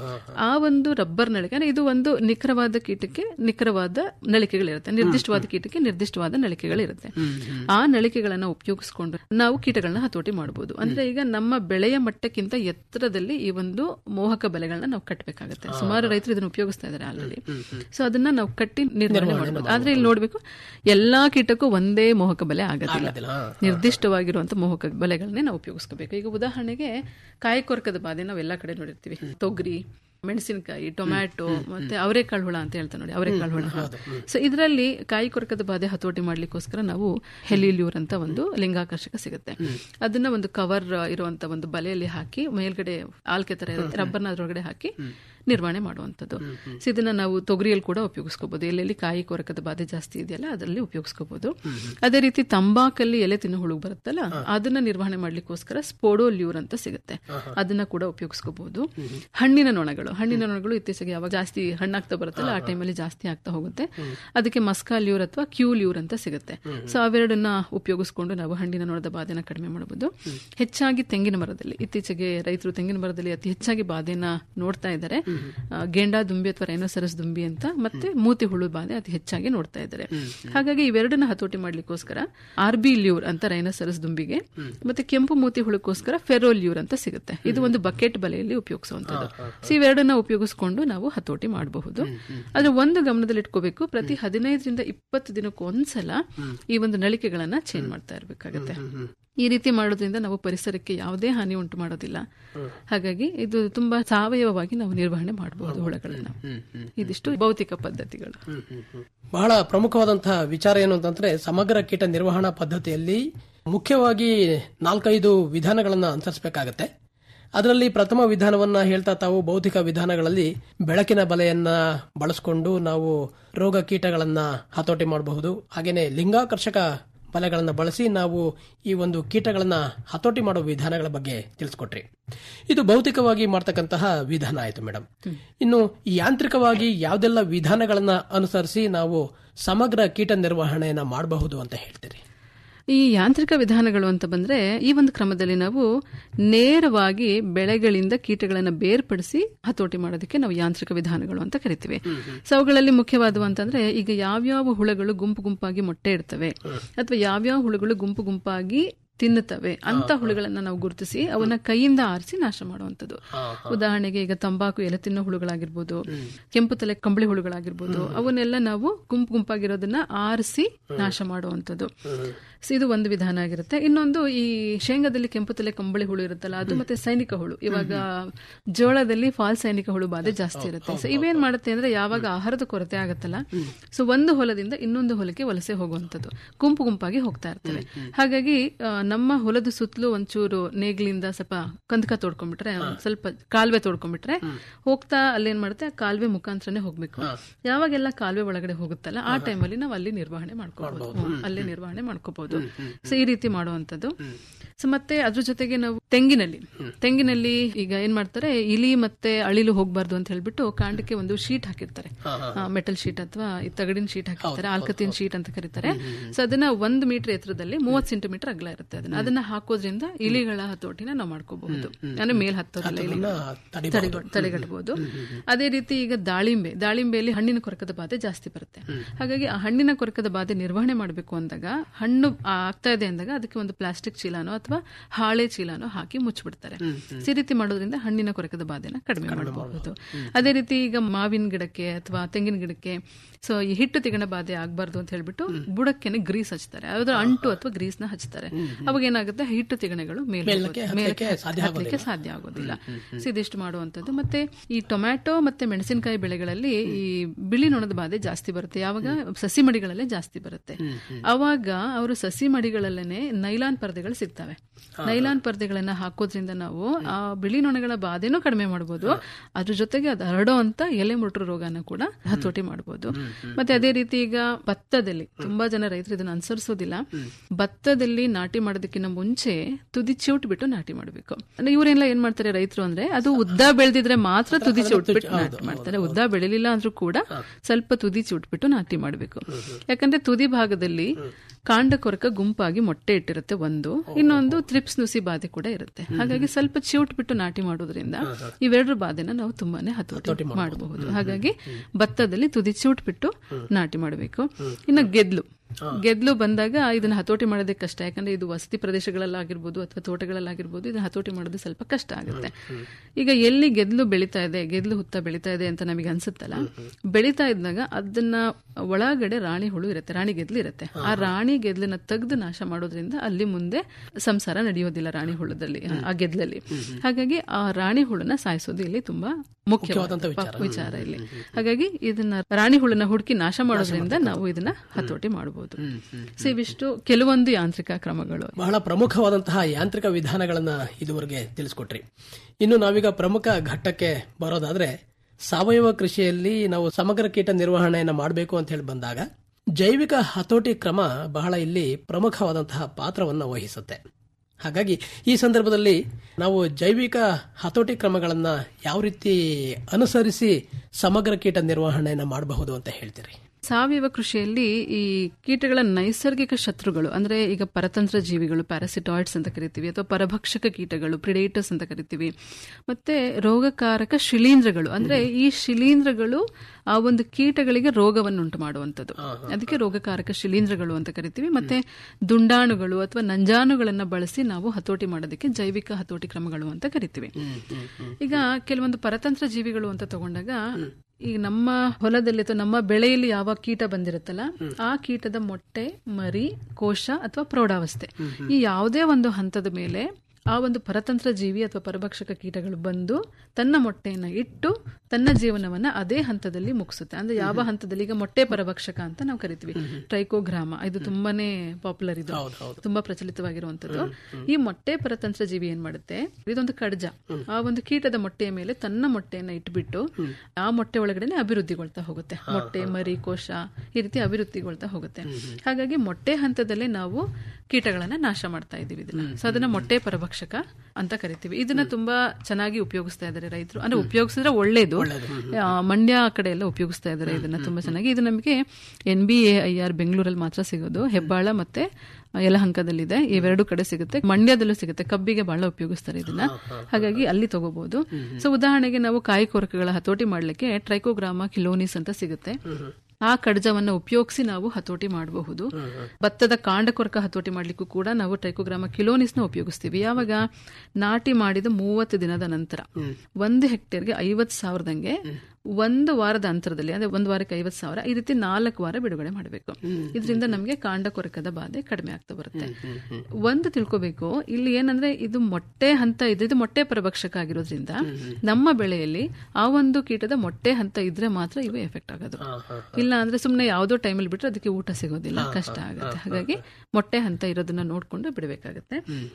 ಆ ಒಂದು ರಬ್ಬರ್ ನಳಿಕೆ ಅಂದ್ರೆ ಇದು ಒಂದು ನಿಖರವಾದ ಕೀಟಕ್ಕೆ ನಿಖರವಾದ ನಳಿಕೆಗಳಿರುತ್ತೆ ನಿರ್ದಿಷ್ಟವಾದ ಕೀಟಕ್ಕೆ ನಿರ್ದಿಷ್ಟವಾದ ನಳಿಕೆಗಳಿರುತ್ತೆ ಆ ನಳಿಕೆಗಳನ್ನ ಉಪಯೋಗಿಸ್ಕೊಂಡು ನಾವು ಕೀಟಗಳನ್ನ ಹತೋಟಿ ಮಾಡಬಹುದು ಅಂದ್ರೆ ಈಗ ನಮ್ಮ ಬೆಳೆಯ ಮಟ್ಟಕ್ಕಿಂತ ಎತ್ತರದಲ್ಲಿ ಈ ಒಂದು ಮೋಹಕ ಬಲೆಗಳನ್ನ ನಾವು ಕಟ್ಟಬೇಕಾಗುತ್ತೆ ಸುಮಾರು ರೈತರು ಇದನ್ನ ಉಪಯೋಗಿಸ್ತಾ ಇದ್ದಾರೆ ಆಲ್ರೆಡಿ ಸೊ ಅದನ್ನ ನಾವು ಕಟ್ಟಿ ನಿರ್ವಹಣೆ ಮಾಡಬಹುದು ಆದ್ರೆ ಇಲ್ಲಿ ನೋಡ್ಬೇಕು ಎಲ್ಲಾ ಕೀಟಕ್ಕೂ ಒಂದೇ ಮೋಹಕ ಬಲೆ ಆಗೋದಿಲ್ಲ ನಿರ್ದಿಷ್ಟವಾಗಿರುವಂತ ಮೋಹಕ ಬಲೆಗಳನ್ನೇ ನಾವು ಉಪಯೋಗಿಸ್ಕೋಬೇಕು ಈಗ ಉದಾಹರಣೆಗೆ ಕಾಯಿ ಕೊರಕದ ಬಾಧೆ ನಾವು ಎಲ್ಲಾ ಕಡೆ ನೋಡಿರ್ತೀವಿ ತೊಗರಿ ಮೆಣಸಿನಕಾಯಿ ಟೊಮ್ಯಾಟೊ ಮತ್ತೆ ಅವರೆಕಾಳು ಹುಳ ಅಂತ ಹೇಳ್ತಾರೆ ನೋಡಿ ಅವರೆಕಾಳು ಹುಳ ಸೊ ಇದರಲ್ಲಿ ಕಾಯಿ ಕೊರಕದ ಬಾಧೆ ಹತೋಟಿ ಮಾಡ್ಲಿಕ್ಕೋಸ್ಕರ ನಾವು ಹೆಲಿಲ್ಯೂರ್ ಅಂತ ಒಂದು ಲಿಂಗಾಕರ್ಷಕ ಸಿಗುತ್ತೆ ಅದನ್ನ ಒಂದು ಕವರ್ ಇರುವಂತ ಒಂದು ಬಲೆಯಲ್ಲಿ ಹಾಕಿ ಮೇಲ್ಗಡೆ ಆಲ್ಕೆ ತರ ಇರುತ್ತೆ ರಬ್ಬರ್ನ ಅದ್ರೊಳಗಡೆ ಹಾಕಿ ನಿರ್ವಹಣೆ ಮಾಡುವಂಥದ್ದು ಸೊ ಇದನ್ನ ನಾವು ತೊಗರಿಯಲ್ಲಿ ಕೂಡ ಉಪಯೋಗಿಸ್ಕೋಬಹುದು ಎಲ್ಲೆಲ್ಲಿ ಕಾಯಿ ಕೊರಕದ ಬಾಧೆ ಜಾಸ್ತಿ ಇದೆಯಲ್ಲ ಅದರಲ್ಲಿ ಉಪಯೋಗಿಸ್ಕೋಬಹುದು ಅದೇ ರೀತಿ ತಂಬಾಕಲ್ಲಿ ಎಲೆ ತಿನ್ನೋ ಹುಳುಗ್ ಬರುತ್ತಲ್ಲ ಅದನ್ನ ನಿರ್ವಹಣೆ ಮಾಡ್ಲಿಕ್ಕೋಸ್ಕರ ಸ್ಪೋಡೋಲ್ಯೂರ್ ಅಂತ ಸಿಗುತ್ತೆ ಅದನ್ನ ಕೂಡ ಉಪಯೋಗಿಸ್ಕೋಬಹುದು ಹಣ್ಣಿನ ನೊಣಗಳು ಹಣ್ಣಿನ ನೊಣಗಳು ಇತ್ತೀಚೆಗೆ ಯಾವಾಗ ಜಾಸ್ತಿ ಹಣ್ಣಾಗ್ತಾ ಬರುತ್ತಲ್ಲ ಆ ಟೈಮಲ್ಲಿ ಜಾಸ್ತಿ ಆಗ್ತಾ ಹೋಗುತ್ತೆ ಅದಕ್ಕೆ ಮಸ್ಕಾಲ್ಯೂರ್ ಅಥವಾ ಕ್ಯೂಲ್ಯೂರ್ ಅಂತ ಸಿಗುತ್ತೆ ಸೊ ಅವೆರಡನ್ನ ಉಪಯೋಗಿಸ್ಕೊಂಡು ನಾವು ಹಣ್ಣಿನ ನೊಣದ ಬಾಧೆನ ಕಡಿಮೆ ಮಾಡಬಹುದು ಹೆಚ್ಚಾಗಿ ತೆಂಗಿನ ಮರದಲ್ಲಿ ಇತ್ತೀಚೆಗೆ ರೈತರು ತೆಂಗಿನ ಮರದಲ್ಲಿ ಅತಿ ಹೆಚ್ಚಾಗಿ ಬಾಧೆನ ನೋಡ್ತಾ ಇದ್ದಾರೆ ಆ, ಗೆಂಡಾ ದುಂಬಿ ಅಥವಾ ರೈನೋಸರಸ್ ದುಂಬಿ ಅಂತ ಮತ್ತೆ ಮೂತಿ ಹುಳು ಬಾಧೆ ಅತಿ ಹೆಚ್ಚಾಗಿ ನೋಡ್ತಾ ಇದ್ದಾರೆ ಹಾಗಾಗಿ ಇವೆರಡನ್ನ ಹತೋಟಿ ಮಾಡ್ಲಿಕ್ಕೋಸ್ಕರ ಆರ್ ಬಿ ಲ್ಯೂರ್ ಅಂತ ರೈನೋಸರಸ್ ದುಂಬಿಗೆ ಮತ್ತೆ ಕೆಂಪು ಮೂತಿ ಹುಳುಕ್ಕೋಸ್ಕರ ಫೆರೋಲ್ಯೂರ್ ಅಂತ ಸಿಗುತ್ತೆ ಇದು ಒಂದು ಬಕೆಟ್ ಬಲೆಯಲ್ಲಿ ಉಪಯೋಗಿಸುವಂತದ್ದು ಸೊ ಇವೆರಡನ್ನ ಉಪಯೋಗಿಸ್ಕೊಂಡು ನಾವು ಹತೋಟಿ ಮಾಡಬಹುದು ಆದ್ರೆ ಒಂದು ಗಮನದಲ್ಲಿ ಇಟ್ಕೋಬೇಕು ಪ್ರತಿ ಹದಿನೈದರಿಂದ ಇಪ್ಪತ್ತು ದಿನಕ್ಕೆ ಒಂದ್ಸಲ ಈ ಒಂದು ನಳಿಕೆಗಳನ್ನ ಚೇಂಜ್ ಮಾಡ್ತಾ ಇರ್ಬೇಕಾಗತ್ತೆ ಈ ರೀತಿ ಮಾಡೋದ್ರಿಂದ ನಾವು ಪರಿಸರಕ್ಕೆ ಯಾವುದೇ ಹಾನಿ ಉಂಟು ಮಾಡೋದಿಲ್ಲ ಹಾಗಾಗಿ ಇದು ತುಂಬಾ ಸಾವಯವವಾಗಿ ನಾವು ನಿರ್ವಹಣೆ ಮಾಡಬಹುದು ಹುಳಗಳನ್ನ ಇದಿಷ್ಟು ಭೌತಿಕ ಪದ್ಧತಿಗಳು ಬಹಳ ಪ್ರಮುಖವಾದಂತಹ ವಿಚಾರ ಏನು ಅಂತಂದ್ರೆ ಸಮಗ್ರ ಕೀಟ ನಿರ್ವಹಣಾ ಪದ್ಧತಿಯಲ್ಲಿ ಮುಖ್ಯವಾಗಿ ನಾಲ್ಕೈದು ವಿಧಾನಗಳನ್ನ ಅನುಸರಿಸಬೇಕಾಗತ್ತೆ ಅದರಲ್ಲಿ ಪ್ರಥಮ ವಿಧಾನವನ್ನ ಹೇಳ್ತಾ ತಾವು ಭೌತಿಕ ವಿಧಾನಗಳಲ್ಲಿ ಬೆಳಕಿನ ಬಲೆಯನ್ನ ಬಳಸಿಕೊಂಡು ನಾವು ರೋಗ ಕೀಟಗಳನ್ನ ಹತೋಟಿ ಮಾಡಬಹುದು ಹಾಗೇನೆ ಲಿಂಗಾಕರ್ಷಕ ಬಲೆಗಳನ್ನ ಬಳಸಿ ನಾವು ಈ ಒಂದು ಕೀಟಗಳನ್ನ ಹತೋಟಿ ಮಾಡೋ ವಿಧಾನಗಳ ಬಗ್ಗೆ ತಿಳಿಸ್ಕೊಟ್ರಿ ಇದು ಭೌತಿಕವಾಗಿ ಮಾಡ್ತಕ್ಕಂತಹ ವಿಧಾನ ಆಯ್ತು ಮೇಡಮ್ ಇನ್ನು ಯಾಂತ್ರಿಕವಾಗಿ ಯಾವ್ದೆಲ್ಲ ವಿಧಾನಗಳನ್ನ ಅನುಸರಿಸಿ ನಾವು ಸಮಗ್ರ ಕೀಟ ನಿರ್ವಹಣೆಯನ್ನ ಮಾಡಬಹುದು ಅಂತ ಹೇಳ್ತೀರಿ ಈ ಯಾಂತ್ರಿಕ ವಿಧಾನಗಳು ಅಂತ ಬಂದ್ರೆ ಈ ಒಂದು ಕ್ರಮದಲ್ಲಿ ನಾವು ನೇರವಾಗಿ ಬೆಳೆಗಳಿಂದ ಕೀಟಗಳನ್ನು ಬೇರ್ಪಡಿಸಿ ಹತೋಟಿ ಮಾಡೋದಕ್ಕೆ ನಾವು ಯಾಂತ್ರಿಕ ವಿಧಾನಗಳು ಅಂತ ಕರಿತೀವಿ ಸೊ ಅವುಗಳಲ್ಲಿ ಮುಖ್ಯವಾದವು ಅಂತಂದ್ರೆ ಈಗ ಯಾವ್ಯಾವ ಹುಳಗಳು ಗುಂಪು ಗುಂಪಾಗಿ ಮೊಟ್ಟೆ ಇಡ್ತವೆ ಅಥವಾ ಯಾವ್ಯಾವ ಹುಳುಗಳು ಗುಂಪು ಗುಂಪಾಗಿ ತಿನ್ನುತ್ತವೆ ಅಂತ ಹುಳುಗಳನ್ನ ನಾವು ಗುರುತಿಸಿ ಅವನ್ನ ಕೈಯಿಂದ ಆರಿಸಿ ನಾಶ ಮಾಡುವಂಥದ್ದು ಉದಾಹರಣೆಗೆ ಈಗ ತಂಬಾಕು ಎಲೆ ತಿನ್ನೋ ಹುಳುಗಳಾಗಿರ್ಬೋದು ಕೆಂಪು ತಲೆ ಕಂಬಳಿ ಹುಳುಗಳಾಗಿರ್ಬೋದು ಅವನ್ನೆಲ್ಲ ನಾವು ಗುಂಪು ಗುಂಪಾಗಿರೋದನ್ನ ಆರಿಸಿ ನಾಶ ಮಾಡುವಂಥದ್ದು ಸೊ ಇದು ಒಂದು ವಿಧಾನ ಆಗಿರುತ್ತೆ ಇನ್ನೊಂದು ಈ ಶೇಂಗಾದಲ್ಲಿ ಕೆಂಪು ತಲೆ ಕಂಬಳಿ ಹುಳು ಇರುತ್ತಲ್ಲ ಅದು ಮತ್ತೆ ಸೈನಿಕ ಹುಳು ಇವಾಗ ಜೋಳದಲ್ಲಿ ಫಾಲ್ ಸೈನಿಕ ಹುಳು ಬಾಧೆ ಜಾಸ್ತಿ ಇರುತ್ತೆ ಸೊ ಇವೇನ್ ಮಾಡುತ್ತೆ ಅಂದ್ರೆ ಯಾವಾಗ ಆಹಾರದ ಕೊರತೆ ಆಗುತ್ತಲ್ಲ ಸೊ ಒಂದು ಹೊಲದಿಂದ ಇನ್ನೊಂದು ಹೊಲಕ್ಕೆ ವಲಸೆ ಹೋಗುವಂಥದ್ದು ಗುಂಪು ಗುಂಪಾಗಿ ಹೋಗ್ತಾ ಇರ್ತವೆ ಹಾಗಾಗಿ ಆ, ನಮ್ಮ ಹೊಲದ ಸುತ್ತಲೂ ಒಂಚೂರು ನೇಗ್ಲಿಂದ ಸ್ವಲ್ಪ ಕಂದಕ ತೋಡ್ಕೊಂಡ್ಬಿಟ್ರೆ ಒಂದ್ ಸ್ವಲ್ಪ ಕಾಲುವೆ ತೋಡ್ಕೊಂಡ್ಬಿಟ್ರೆ ಹೋಗ್ತಾ ಅಲ್ಲೇನ್ ಮಾಡುತ್ತೆ ಆ ಕಾಲುವೆ ಮುಖಾಂತರನೇ ಹೋಗ್ಬೇಕು ಯಾವಾಗೆಲ್ಲ ಕಾಲುವೆ ಒಳಗಡೆ ಹೋಗುತ್ತಲ್ಲ ಆ ಟೈಮಲ್ಲಿ ನಾವು ಅಲ್ಲಿ ನಿರ್ವಹಣೆ ಮಾಡ್ಕೋಬಹುದು ಅಲ್ಲೇ ನಿರ್ವಹಣೆ ಮಾಡ್ಕೋಬಹುದು ಸೊ ಈ ರೀತಿ ಮಾಡುವಂಥದ್ದು ಸೊ ಮತ್ತೆ ಅದ್ರ ಜೊತೆಗೆ ನಾವು ತೆಂಗಿನಲ್ಲಿ ತೆಂಗಿನಲ್ಲಿ ಈಗ ಏನ್ ಮಾಡ್ತಾರೆ ಇಲಿ ಮತ್ತೆ ಅಳಿಲು ಹೋಗ್ಬಾರ್ದು ಅಂತ ಹೇಳ್ಬಿಟ್ಟು ಕಾಂಡಕ್ಕೆ ಒಂದು ಶೀಟ್ ಹಾಕಿರ್ತಾರೆ ಮೆಟಲ್ ಶೀಟ್ ಅಥವಾ ಈ ತಗಡಿನ ಶೀಟ್ ಹಾಕಿರ್ತಾರೆ ಆಲ್ಕತಿನ್ ಶೀಟ್ ಅಂತ ಕರೀತಾರೆ ಸೊ ಅದನ್ನ ಒಂದು ಮೀಟರ್ ಎತ್ತರದಲ್ಲಿ ಮೂವತ್ತು ಸೆಂಟಿಮೀಟರ್ ಅಗಲ ಇರುತ್ತೆ ಅದನ್ನ ಅದನ್ನ ಹಾಕೋದ್ರಿಂದ ಇಲಿಗಳ ಹತೋಟಿನ ನಾವು ಮಾಡ್ಕೋಬಹುದು ಅಂದ್ರೆ ಮೇಲ್ ಹತ್ತೋದಿಲ್ಲ ಇಲಿಗಳು. ತಡೆಗೊ- ತಡೆಗಟ್ಟಬಹುದು ಅದೇ ರೀತಿ ಈಗ ದಾಳಿಂಬೆ ದಾಳಿಂಬೆಯಲ್ಲಿ ಹಣ್ಣಿನ ಕೊರಕದ ಬಾಧೆ ಜಾಸ್ತಿ ಬರುತ್ತೆ ಹಾಗಾಗಿ ಆ ಹಣ್ಣಿನ ಕೊರಕದ ಬಾಧೆ ನಿರ್ವಹಣೆ ಮಾಡಬೇಕು ಅಂದಾಗ ಹಣ್ಣು ಆಗ್ತಾ ಇದೆ ಅಂದಾಗ ಅದಕ್ಕೆ ಒಂದು ಪ್ಲಾಸ್ಟಿಕ್ ಚೀಲನೋ ಅಥವಾ ಹಾಳೆ ಚೀಲನೋ ಹಾಕಿ ಮುಚ್ಚಿಬಿಡ್ತಾರೆ ಸೊ ಈ ರೀತಿ ಮಾಡೋದ್ರಿಂದ ಹಣ್ಣಿನ ಕೊರಕದ ಬಾಧೆನ ಕಡಿಮೆ ಮಾಡಬಹುದು ಅದೇ ರೀತಿ ಈಗ ಮಾವಿನ ಗಿಡಕ್ಕೆ ಅಥವಾ ತೆಂಗಿನ ಗಿಡಕ್ಕೆ ಸೊ ಈ ಹಿಟ್ಟು ತಿಗಣ ಬಾಧೆ ಆಗಬಾರ್ದು ಅಂತ ಹೇಳ್ಬಿಟ್ಟು ಬುಡಕ್ಕೆನೆ ಗ್ರೀಸ್ ಹಚ್ತಾರೆ ಅದ್ರ ಅಂಟು ಅಥವಾ ಗ್ರೀಸ್ ನ ಹಚ್ತಾರೆ ಅವಾಗ ಏನಾಗುತ್ತೆ ಹಿಟ್ಟು ತಿಗಣೆಗಳು ಮೇಲೆ ಮೇಲಕ್ಕೆ ಹೋಗುತ್ತೆ. ಮೇಲಕ್ಕೆ ಹತ್ಲಿಕ್ಕೆ ಸಾಧ್ಯ ಹತ್ಲಿಕ್ಕೆ ಆಗೋದಿಲ್ಲ. ಸಾಧ್ಯ ಆಗೋದಿಲ್ಲ ಸೊ ಇದಿಷ್ಟು ಮಾಡುವಂಥದ್ದು ಮತ್ತೆ ಈ ಟೊಮ್ಯಾಟೊ ಮತ್ತೆ ಮೆಣಸಿನಕಾಯಿ ಬೆಳೆಗಳಲ್ಲಿ ಈ ಬಿಳಿ ನೊಣದ ಬಾಧೆ ಜಾಸ್ತಿ ಬರುತ್ತೆ ಯಾವಾಗ ಸಸಿ ಮಡಿಗಳಲ್ಲೇ ಜಾಸ್ತಿ ಬರುತ್ತೆ ಅವಾಗ ಅವರು ಸಸಿ ಮಡಿಗಳಲ್ಲೇನೆ ನೈಲಾನ್ ಪರದೆಗಳು ಸಿಗ್ತವೆ ನೈಲಾನ್ ಪರದೆಗಳನ್ನ ಹಾಕೋದ್ರಿಂದ ನಾವು ಆ ಬಿಳಿ ನೊಣಗಳ ಬಾಧೆನೂ ಕಡಿಮೆ ಮಾಡಬಹುದು ಅದ್ರ ಜೊತೆಗೆ ಅದು ಹರಡೋ ಅಂತ ಎಲೆ ಮುರುಟು ರೋಗನ ಕೂಡ ಹತೋಟಿ ಮಾಡಬಹುದು ಮತ್ತೆ ಅದೇ ರೀತಿ ಈಗ ಭತ್ತದಲ್ಲಿ ತುಂಬಾ ಜನ ರೈತರು ಇದನ್ನ ಅನುಸರಿಸೋದಿಲ್ಲ ಭತ್ತದಲ್ಲಿ ನಾಟಿ ಮಾಡೋದಕ್ಕಿಂತ ಮುಂಚೆ ತುದಿ ಚಿವುಟ್ ಬಿಟ್ಟು ನಾಟಿ ಮಾಡಬೇಕು ಅಂದ್ರೆ ಇವರೆಲ್ಲ ಏನ್ ಮಾಡ್ತಾರೆ ರೈತರು ಅಂದ್ರೆ ಅದು ಉದ್ದ ಬೆಳೆದಿದ್ರೆ ಮಾತ್ರ ತುದಿ ಚಿವುಟ್ಬಿಟ್ಟು ನಾಟಿ ಮಾಡ್ತಾರೆ ಉದ್ದ ಬೆಳಿಲಿಲ್ಲ ಅಂದ್ರೂ ಕೂಡ ಸ್ವಲ್ಪ ತುದಿ ಚಿವುಟ್ಬಿಟ್ಟು ನಾಟಿ ಮಾಡಬೇಕು ಯಾಕಂದ್ರೆ ತುದಿ ಭಾಗದಲ್ಲಿ ಕಾಂಡ ಕೊರಕ ಗುಂಪಾಗಿ ಮೊಟ್ಟೆ ಇಟ್ಟಿರುತ್ತೆ ಒಂದು ಇನ್ನೊಂದು ತ್ರಿಪ್ಸ್ ನುಸಿ ಬಾಧೆ ಕೂಡ ಇರುತ್ತೆ ಹಾಗಾಗಿ ಸ್ವಲ್ಪ ಚಿವುಟ್ ಬಿಟ್ಟು ನಾಟಿ ಮಾಡೋದ್ರಿಂದ ಇವೆರಡರ ಬಾಧೆನ ನಾವು ತುಂಬಾನೇ ಹತೋಟಿ ಮಾಡಬಹುದು ಹಾಗಾಗಿ ಭತ್ತದಲ್ಲಿ ತುದಿ ಚಿವುಟ್ ಬಿಟ್ಟು ನಾಟಿ ಮಾಡಬೇಕು ಇನ್ನು ಗೆದ್ಲು ಗೆದ್ಲು ಬಂದಾಗ ಇದನ್ನ ಹತೋಟಿ ಮಾಡೋದಕ್ಕೆ ಕಷ್ಟ ಯಾಕಂದ್ರೆ ಇದು ವಸತಿ ಪ್ರದೇಶಗಳಲ್ಲಾಗಿರ್ಬೋದು ಅಥವಾ ತೋಟಗಳಲ್ಲಾಗಿರ್ಬೋದು ಇದನ್ನ ಹತೋಟಿ ಮಾಡೋದು ಸ್ವಲ್ಪ ಕಷ್ಟ ಆಗುತ್ತೆ ಈಗ ಎಲ್ಲಿ ಗೆದ್ಲು ಬೆಳೀತಾ ಇದೆ ಗೆದ್ಲು ಹುತ್ತ ಬೆಳೀತಾ ಇದೆ ಅಂತ ನಮಗೆ ಅನ್ಸುತ್ತಲ್ಲ ಬೆಳೀತಾ ಇದ್ದಾಗ ಅದನ್ನ ಒಳಗಡೆ ರಾಣಿ ಹುಳು ಇರುತ್ತೆ ರಾಣಿ ಗೆದ್ಲು ಇರುತ್ತೆ ಆ ರಾಣಿ ಗೆದ್ಲನ್ನ ತೆಗೆದು ನಾಶ ಮಾಡೋದ್ರಿಂದ ಅಲ್ಲಿ ಮುಂದೆ ಸಂಸಾರ ನಡೆಯೋದಿಲ್ಲ ರಾಣಿ ಹುಳದಲ್ಲಿ ಆ ಗೆದ್ಲಲ್ಲಿ ಹಾಗಾಗಿ ಆ ರಾಣಿ ಹುಳನ ಸಾಯಿಸೋದು ಇಲ್ಲಿ ತುಂಬಾ ಮುಖ್ಯವಾದಂತ ವಿಚಾರ ಇಲ್ಲಿ ಹಾಗಾಗಿ ಇದನ್ನ ರಾಣಿ ಹುಳನ ಹುಡುಕಿ ನಾಶ ಮಾಡೋದ್ರಿಂದ ನಾವು ಇದನ್ನ ಹತೋಟಿ ಮಾಡಬಹುದು ಸೊ ಇವಿಷ್ಟು ಕೆಲವೊಂದು ಯಾಂತ್ರಿಕ ಕ್ರಮಗಳು ಬಹಳ ಪ್ರಮುಖವಾದಂತಹ ಯಾಂತ್ರಿಕ ವಿಧಾನಗಳನ್ನ ಇದುವರೆಗೆ ತಿಳಿಸ್ಕೊಟ್ರಿ ಇನ್ನು ನಾವೀಗ ಪ್ರಮುಖ ಘಟ್ಟಕ್ಕೆ ಬರೋದಾದ್ರೆ ಸಾವಯವ ಕೃಷಿಯಲ್ಲಿ ನಾವು ಸಮಗ್ರ ಕೀಟ ನಿರ್ವಹಣೆಯನ್ನ ಮಾಡಬೇಕು ಅಂತ ಹೇಳಿ ಬಂದಾಗ ಜೈವಿಕ ಹತೋಟಿ ಕ್ರಮ ಬಹಳ ಇಲ್ಲಿ ಪ್ರಮುಖವಾದಂತಹ ಪಾತ್ರವನ್ನು ವಹಿಸುತ್ತೆ ಹಾಗಾಗಿ ಈ ಸಂದರ್ಭದಲ್ಲಿ ನಾವು ಜೈವಿಕ ಹತೋಟಿ ಕ್ರಮಗಳನ್ನ ಯಾವ ರೀತಿ ಅನುಸರಿಸಿ ಸಮಗ್ರ ಕೀಟ ನಿರ್ವಹಣೆಯನ್ನ ಮಾಡಬಹುದು ಅಂತ ಹೇಳ್ತೀರಿ ಸಾವಯವ ಕೃಷಿಯಲ್ಲಿ ಈ ಕೀಟಗಳ ನೈಸರ್ಗಿಕ ಶತ್ರುಗಳು ಅಂದ್ರೆ ಈಗ ಪರತಂತ್ರ ಜೀವಿಗಳು ಪ್ಯಾರಾಸಿಟಾಯ್ಡ್ಸ್ ಅಂತ ಕರಿತೀವಿ ಅಥವಾ ಪರಭಕ್ಷಕ ಕೀಟಗಳು ಪ್ರಿಡೇಟರ್ಸ್ ಅಂತ ಕರಿತೀವಿ ಮತ್ತೆ ರೋಗಕಾರಕ ಶಿಲೀಂಧ್ರಗಳು ಅಂದ್ರೆ ಈ ಶಿಲೀಂಧ್ರಗಳು ಆ ಒಂದು ಕೀಟಗಳಿಗೆ ರೋಗವನ್ನು ಉಂಟು ಮಾಡುವಂಥದ್ದು ಅದಕ್ಕೆ ರೋಗಕಾರಕ ಶಿಲೀಂಧ್ರಗಳು ಅಂತ ಕರಿತೀವಿ ಮತ್ತೆ ದುಂಡಾಣುಗಳು ಅಥವಾ ನಂಜಾನುಗಳನ್ನ ಬಳಸಿ ನಾವು ಹತೋಟಿ ಮಾಡೋದಕ್ಕೆ ಜೈವಿಕ ಹತೋಟಿ ಕ್ರಮಗಳು ಅಂತ ಕರಿತೀವಿ ಈಗ ಕೆಲವೊಂದು ಪರತಂತ್ರ ಜೀವಿಗಳು ಅಂತ ತಗೊಂಡಾಗ ಈಗ ನಮ್ಮ ಹೊಲದಲ್ಲಿ ಅಥವಾ ನಮ್ಮ ಬೆಳೆಯಲ್ಲಿ ಯಾವ ಕೀಟ ಬಂದಿರುತ್ತಲ್ಲ ಆ ಕೀಟದ ಮೊಟ್ಟೆ ಮರಿ ಕೋಶ ಅಥವಾ ಪ್ರೌಢಾವಸ್ಥೆ ಈ ಯಾವುದೇ ಒಂದು ಹಂತದ ಮೇಲೆ ಆ ಒಂದು ಪರತಂತ್ರ ಜೀವಿ ಅಥವಾ ಪರಭಕ್ಷಕ ಕೀಟಗಳು ಬಂದು ತನ್ನ ಮೊಟ್ಟೆಯನ್ನ ಇಟ್ಟು ತನ್ನ ಜೀವನವನ್ನ ಅದೇ ಹಂತದಲ್ಲಿ ಮುಗಿಸುತ್ತೆ ಅಂದ್ರೆ ಯಾವ ಹಂತದಲ್ಲಿ ಈಗ ಮೊಟ್ಟೆ ಪರಭಕ್ಷಕ ಅಂತ ನಾವು ಕರಿತೀವಿ ಟ್ರೈಕೋಗ್ರಾಮ ಇದು ತುಂಬಾನೇ ಪಾಪ್ಯುಲರ್ ಇದು ತುಂಬಾ ಪ್ರಚಲಿತವಾಗಿರುವಂತದ್ದು ಈ ಮೊಟ್ಟೆ ಪರತಂತ್ರ ಜೀವಿ ಏನ್ ಮಾಡುತ್ತೆ ಇದೊಂದು ಕಡ್ಜ ಆ ಒಂದು ಕೀಟದ ಮೊಟ್ಟೆಯ ಮೇಲೆ ತನ್ನ ಮೊಟ್ಟೆಯನ್ನ ಇಟ್ಬಿಟ್ಟು ಆ ಮೊಟ್ಟೆ ಒಳಗಡೆ ಅಭಿವೃದ್ಧಿಗೊಳ್ತಾ ಹೋಗುತ್ತೆ ಮೊಟ್ಟೆ ಮರಿ ಕೋಶ ಈ ರೀತಿ ಅಭಿವೃದ್ಧಿಗೊಳ್ತಾ ಹೋಗುತ್ತೆ ಹಾಗಾಗಿ ಮೊಟ್ಟೆ ಹಂತದಲ್ಲೇ ನಾವು ಕೀಟಗಳನ್ನ ನಾಶ ಮಾಡ್ತಾ ಇದೀವಿ ಇದನ್ನ ಸೊ ಅದನ್ನ ಮೊಟ್ಟೆ ಪರಭಕ್ಷಕ ಅಂತ ಕರಿತೀವಿ ಇದನ್ನ ತುಂಬಾ ಚೆನ್ನಾಗಿ ಉಪಯೋಗಿಸ್ತಾ ಇದ್ದಾರೆ ರೈತರು ಅಂದ್ರೆ ಉಪಯೋಗಿಸಿದ್ರೆ ಒಳ್ಳೇದು ಆ, ಮಂಡ್ಯ ಕಡೆ ಎಲ್ಲ ಉಪಯೋಗಿಸ್ತಾ ಇದ್ದಾರೆ ಇದನ್ನ ತುಂಬಾ ಚೆನ್ನಾಗಿ ಇದು ನಮಗೆ N B A I R ಬೆಂಗಳೂರಲ್ಲಿ ಮಾತ್ರ ಸಿಗೋದು ಹೆಬ್ಬಾಳ ಮತ್ತೆ ಯಲಹಂಕದಲ್ಲಿದೆ ಇವೆರಡು ಕಡೆ ಸಿಗುತ್ತೆ ಮಂಡ್ಯದಲ್ಲೂ ಸಿಗುತ್ತೆ ಕಬ್ಬಿಗೆ ಬಹಳ ಉಪಯೋಗಿಸ್ತಾರೆ ಇದನ್ನ ಹಾಗಾಗಿ ಅಲ್ಲಿ ತಗೋಬಹುದು ಸೊ ಉದಾಹರಣೆಗೆ ನಾವು ಕಾಯಿ ಕೊರಕಗಳ ಹತೋಟಿ ಮಾಡ್ಲಿಕ್ಕೆ ಟ್ರೈಕೋಗ್ರಾಮ ಕಿಲೋನಿಸ್ ಅಂತ ಸಿಗುತ್ತೆ ಆ ಕಡಜವನ್ನ ಉಪಯೋಗಿಸಿ ನಾವು ಹತೋಟಿ ಮಾಡಬಹುದು ಭತ್ತದ ಕಾಂಡ ಕೊರಕ ಹತೋಟಿ ಮಾಡ್ಲಿಕ್ಕೂ ಕೂಡ ನಾವು ಟ್ರೈಕೋಗ್ರಾಮ ಕಿಲೋನಿಸ್ನ ಉಪಯೋಗಿಸ್ತೀವಿ ಯಾವಾಗ ನಾಟಿ ಮಾಡಿದ ಮೂವತ್ತು ದಿನದ ನಂತರ ಒಂದು ಹೆಕ್ಟೇರ್ಗೆ ಐವತ್ ಸಾವಿರದಂಗೆ ಒಂದು ವಾರದ ಅಂತರದಲ್ಲಿ ಅಂದ್ರೆ ಒಂದು ವಾರಕ್ಕೆ ಐವತ್ ಸಾವಿರ ಈ ರೀತಿ ನಾಲ್ಕು ವಾರ ಬಿಡುಗಡೆ ಮಾಡಬೇಕು ಇದರಿಂದ ನಮಗೆ ಕಾಂಡ ಕೊರಕದ ಬಾಧೆ ಕಡಿಮೆ ಆಗ್ತಾ ಬರುತ್ತೆ ಒಂದು ತಿಳ್ಕೋಬೇಕು ಇಲ್ಲಿ ಏನಂದ್ರೆ ಇದು ಮೊಟ್ಟೆ ಹಂತ ಇದೆ ಇದು ಮೊಟ್ಟೆ ಪರಭಕ್ಷಕ ಆಗಿರೋದ್ರಿಂದ ನಮ್ಮ ಬೆಳೆಯಲ್ಲಿ ಆ ಒಂದು ಕೀಟದ ಮೊಟ್ಟೆ ಹಂತ ಇದ್ರೆ ಮಾತ್ರ ಇವು ಎಫೆಕ್ಟ್ ಆಗೋದು ಇಲ್ಲ ಅಂದ್ರೆ ಸುಮ್ಮನೆ ಯಾವುದೋ ಟೈಮಲ್ಲಿ ಬಿಟ್ರೆ ಅದಕ್ಕೆ ಊಟ ಸಿಗೋದಿಲ್ಲ ಕಷ್ಟ ಆಗುತ್ತೆ ಹಾಗಾಗಿ ಮೊಟ್ಟೆ ಹಂತ ಇರೋದನ್ನ ನೋಡ್ಕೊಂಡು ಬಿಡಬೇಕಾಗತ್ತೆ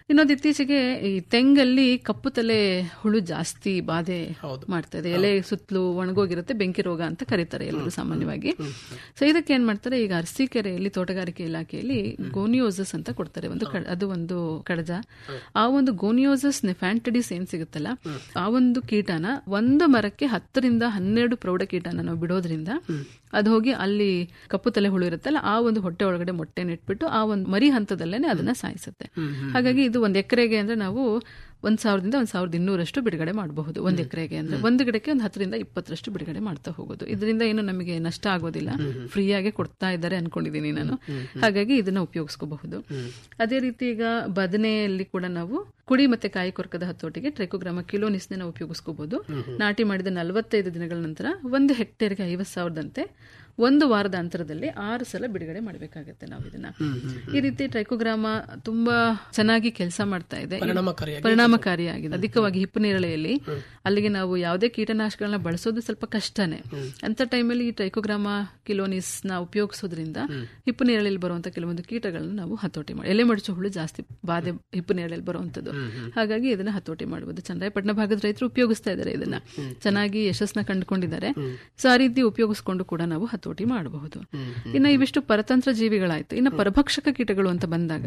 ಇನ್ನೊಂದು ಇತ್ತೀಚೆಗೆ ಈ ತೆಂಗಲ್ಲಿ ಕಪ್ಪು ತಲೆ ಹುಳು ಜಾಸ್ತಿ ಬಾಧೆ ಮಾಡ್ತಾ ಇದೆ ಎಲೆ ಸುತ್ತಲೂ ಒಣಗೋಗಿರುತ್ತೆ ಬೆಂಕಿ ರೋಗ ಅಂತ ಕರೀತಾರೆ ಎಲ್ಲರೂ ಸಾಮಾನ್ಯವಾಗಿ ಸೊ ಇದಕ್ಕೆ ಏನ್ ಮಾಡ್ತಾರೆ ಈಗ ಅರಸೀಕೆರೆಯಲ್ಲಿ ತೋಟಗಾರಿಕೆ ಇಲಾಖೆಯಲ್ಲಿ ಗೋನಿಯೋಸಸ್ ಅಂತ ಕೊಡ್ತಾರೆ ಒಂದು ಕಡ- ಅದು ಒಂದು ಕಡಜ ಆ ಒಂದು ಗೋನಿಯೋಸಸ್ ನೆಫ್ಯಾಂಟಿಡಿಸ್ ಏನ್ ಸಿಗುತ್ತಲ್ಲ ಆ ಒಂದು ಕೀಟನ ಒಂದು ಮರಕ್ಕೆ ಹತ್ತರಿಂದ ಹನ್ನೆರಡು ಪ್ರೌಢ ಕೀಟನ ನಾವು ಬಿಡೋದ್ರಿಂದ ಅದು ಹೋಗಿ ಅಲ್ಲಿ ಕಪ್ಪು ತಲೆ ಹುಳು ಇರುತ್ತಲ್ಲ ಆ ಒಂದು ಹೊಟ್ಟೆ ಒಳಗಡೆ ಮೊಟ್ಟೆನ ಇಟ್ಬಿಟ್ಟು ಆ ಒಂದು ಮರಿ ಹಂತದಲ್ಲೇನೆ ಅದನ್ನ ಸಾಯಿಸುತ್ತೆ ಹಾಗಾಗಿ ಇದು ಒಂದ್ ಎಕರೆಗೆ ಅಂದ್ರೆ ನಾವು ಒಂದ್ ಸಾವಿರದಿಂದ ಒಂದ್ ಸಾವಿರದ ಇನ್ನೂರಷ್ಟು ಬಿಡುಗಡೆ ಮಾಡಬಹುದು ಒಂದ್ ಎಕರೆಗೆ ಅಂದ್ರೆ ಒಂದು ಗಿಡಕ್ಕೆ ಒಂದು ಹತ್ತರಿಂದ ಇಪ್ಪತ್ತರಷ್ಟು ಬಿಡುಗಡೆ ಮಾಡ್ತಾ ಹೋಗೋದು ಇದರಿಂದ ಏನು ನಮಗೆ ನಷ್ಟ ಆಗೋದಿಲ್ಲ ಫ್ರೀಯಾಗಿ ಕೊಡ್ತಾ ಇದ್ದಾರೆ ಅನ್ಕೊಂಡಿದೀನಿ ನಾನು ಹಾಗಾಗಿ ಇದನ್ನ ಉಪಯೋಗಿಸ್ಕೋಬಹುದು ಅದೇ ರೀತಿ ಈಗ ಬದನೆಯಲ್ಲಿ ಕೂಡ ನಾವು ಕುಡಿ ಮತ್ತೆ ಕಾಯಿ ಕೊರಕದ ಹತೋಟಿಗೆ ಟ್ರೈಕೋಗ್ರಾಮ ಕಿಲೋನಿಸ್ನ ನಾವು ಉಪಯೋಗಿಸ್ಕೋಬಹುದು ನಾಟಿ ಮಾಡಿದ ನಲವತ್ತೈದು ದಿನಗಳ ನಂತರ ಒಂದು ಹೆಕ್ಟೇರ್ಗೆ ಐವತ್ ಸಾವಿರದಂತೆ ಒಂದು ವಾರದ ಅಂತರದಲ್ಲಿ ಆರು ಸಲ ಬಿಡುಗಡೆ ಮಾಡಬೇಕಾಗತ್ತೆ ನಾವು ಇದನ್ನ ಈ ರೀತಿ ಟ್ರೈಕೋಗ್ರಾಮ ತುಂಬಾ ಚೆನ್ನಾಗಿ ಕೆಲಸ ಮಾಡ್ತಾ ಇದೆ ಪರಿಣಾಮಕಾರಿಯಾಗಿ ಪರಿಣಾಮಕಾರಿಯಾಗಿದೆ ಅಧಿಕವಾಗಿ ಹಿಪ್ಪು ನೇರಳೆಯಲ್ಲಿ ಅಲ್ಲಿಗೆ ನಾವು ಯಾವುದೇ ಕೀಟನಾಶಕಗಳನ್ನ ಬಳಸೋದು ಸ್ವಲ್ಪ ಕಷ್ಟನೇ ಅಂತ ಟೈಮಲ್ಲಿ ಈ ಟ್ರೈಕೋಗ್ರಾಮ ಕಿಲೋನಿಸ್ ನ ಉಪಯೋಗಿಸೋದ್ರಿಂದ ಹಿಪ್ಪು ನೇರಳೆಯಲ್ಲಿ ಬರುವಂತ ಕೆಲವೊಂದು ಕೀಟಗಳನ್ನ ನಾವು ಹತೋಟಿ ಮಾಡಿ ಎಲೆ ಮಡಚು ಹುಳು ಜಾಸ್ತಿ ಬಾಧೆ ಹಿಪ್ಪು ನೇರಳೆಯಲ್ಲಿ ಬರುವಂತದ್ದು ಹಾಗಾಗಿ ಇದನ್ನ ಹತೋಟಿ ಮಾಡಬಹುದು ಚನ್ನರಾಯಪಟ್ಟಣ ಭಾಗದ ರೈತರು ಉಪಯೋಗಿಸ್ತಾ ಇದ್ದಾರೆ ಇದನ್ನ ಚೆನ್ನಾಗಿ ಯಶಸ್ಸನ್ನ ಕಂಡುಕೊಂಡಿದ್ದಾರೆ ಸೊ ಆ ರೀತಿ ಉಪಯೋಗಿಸ್ಕೊಂಡು ಕೂಡ ನಾವು ಹತೋಟಿ ಮಾಡಬಹುದು ಇನ್ನು ಇವಿಷ್ಟು ಪರತಂತ್ರ ಜೀವಿಗಳಾಯ್ತು ಇನ್ನು ಪರಭಕ್ಷಕ ಕೀಟಗಳು ಅಂತ ಬಂದಾಗ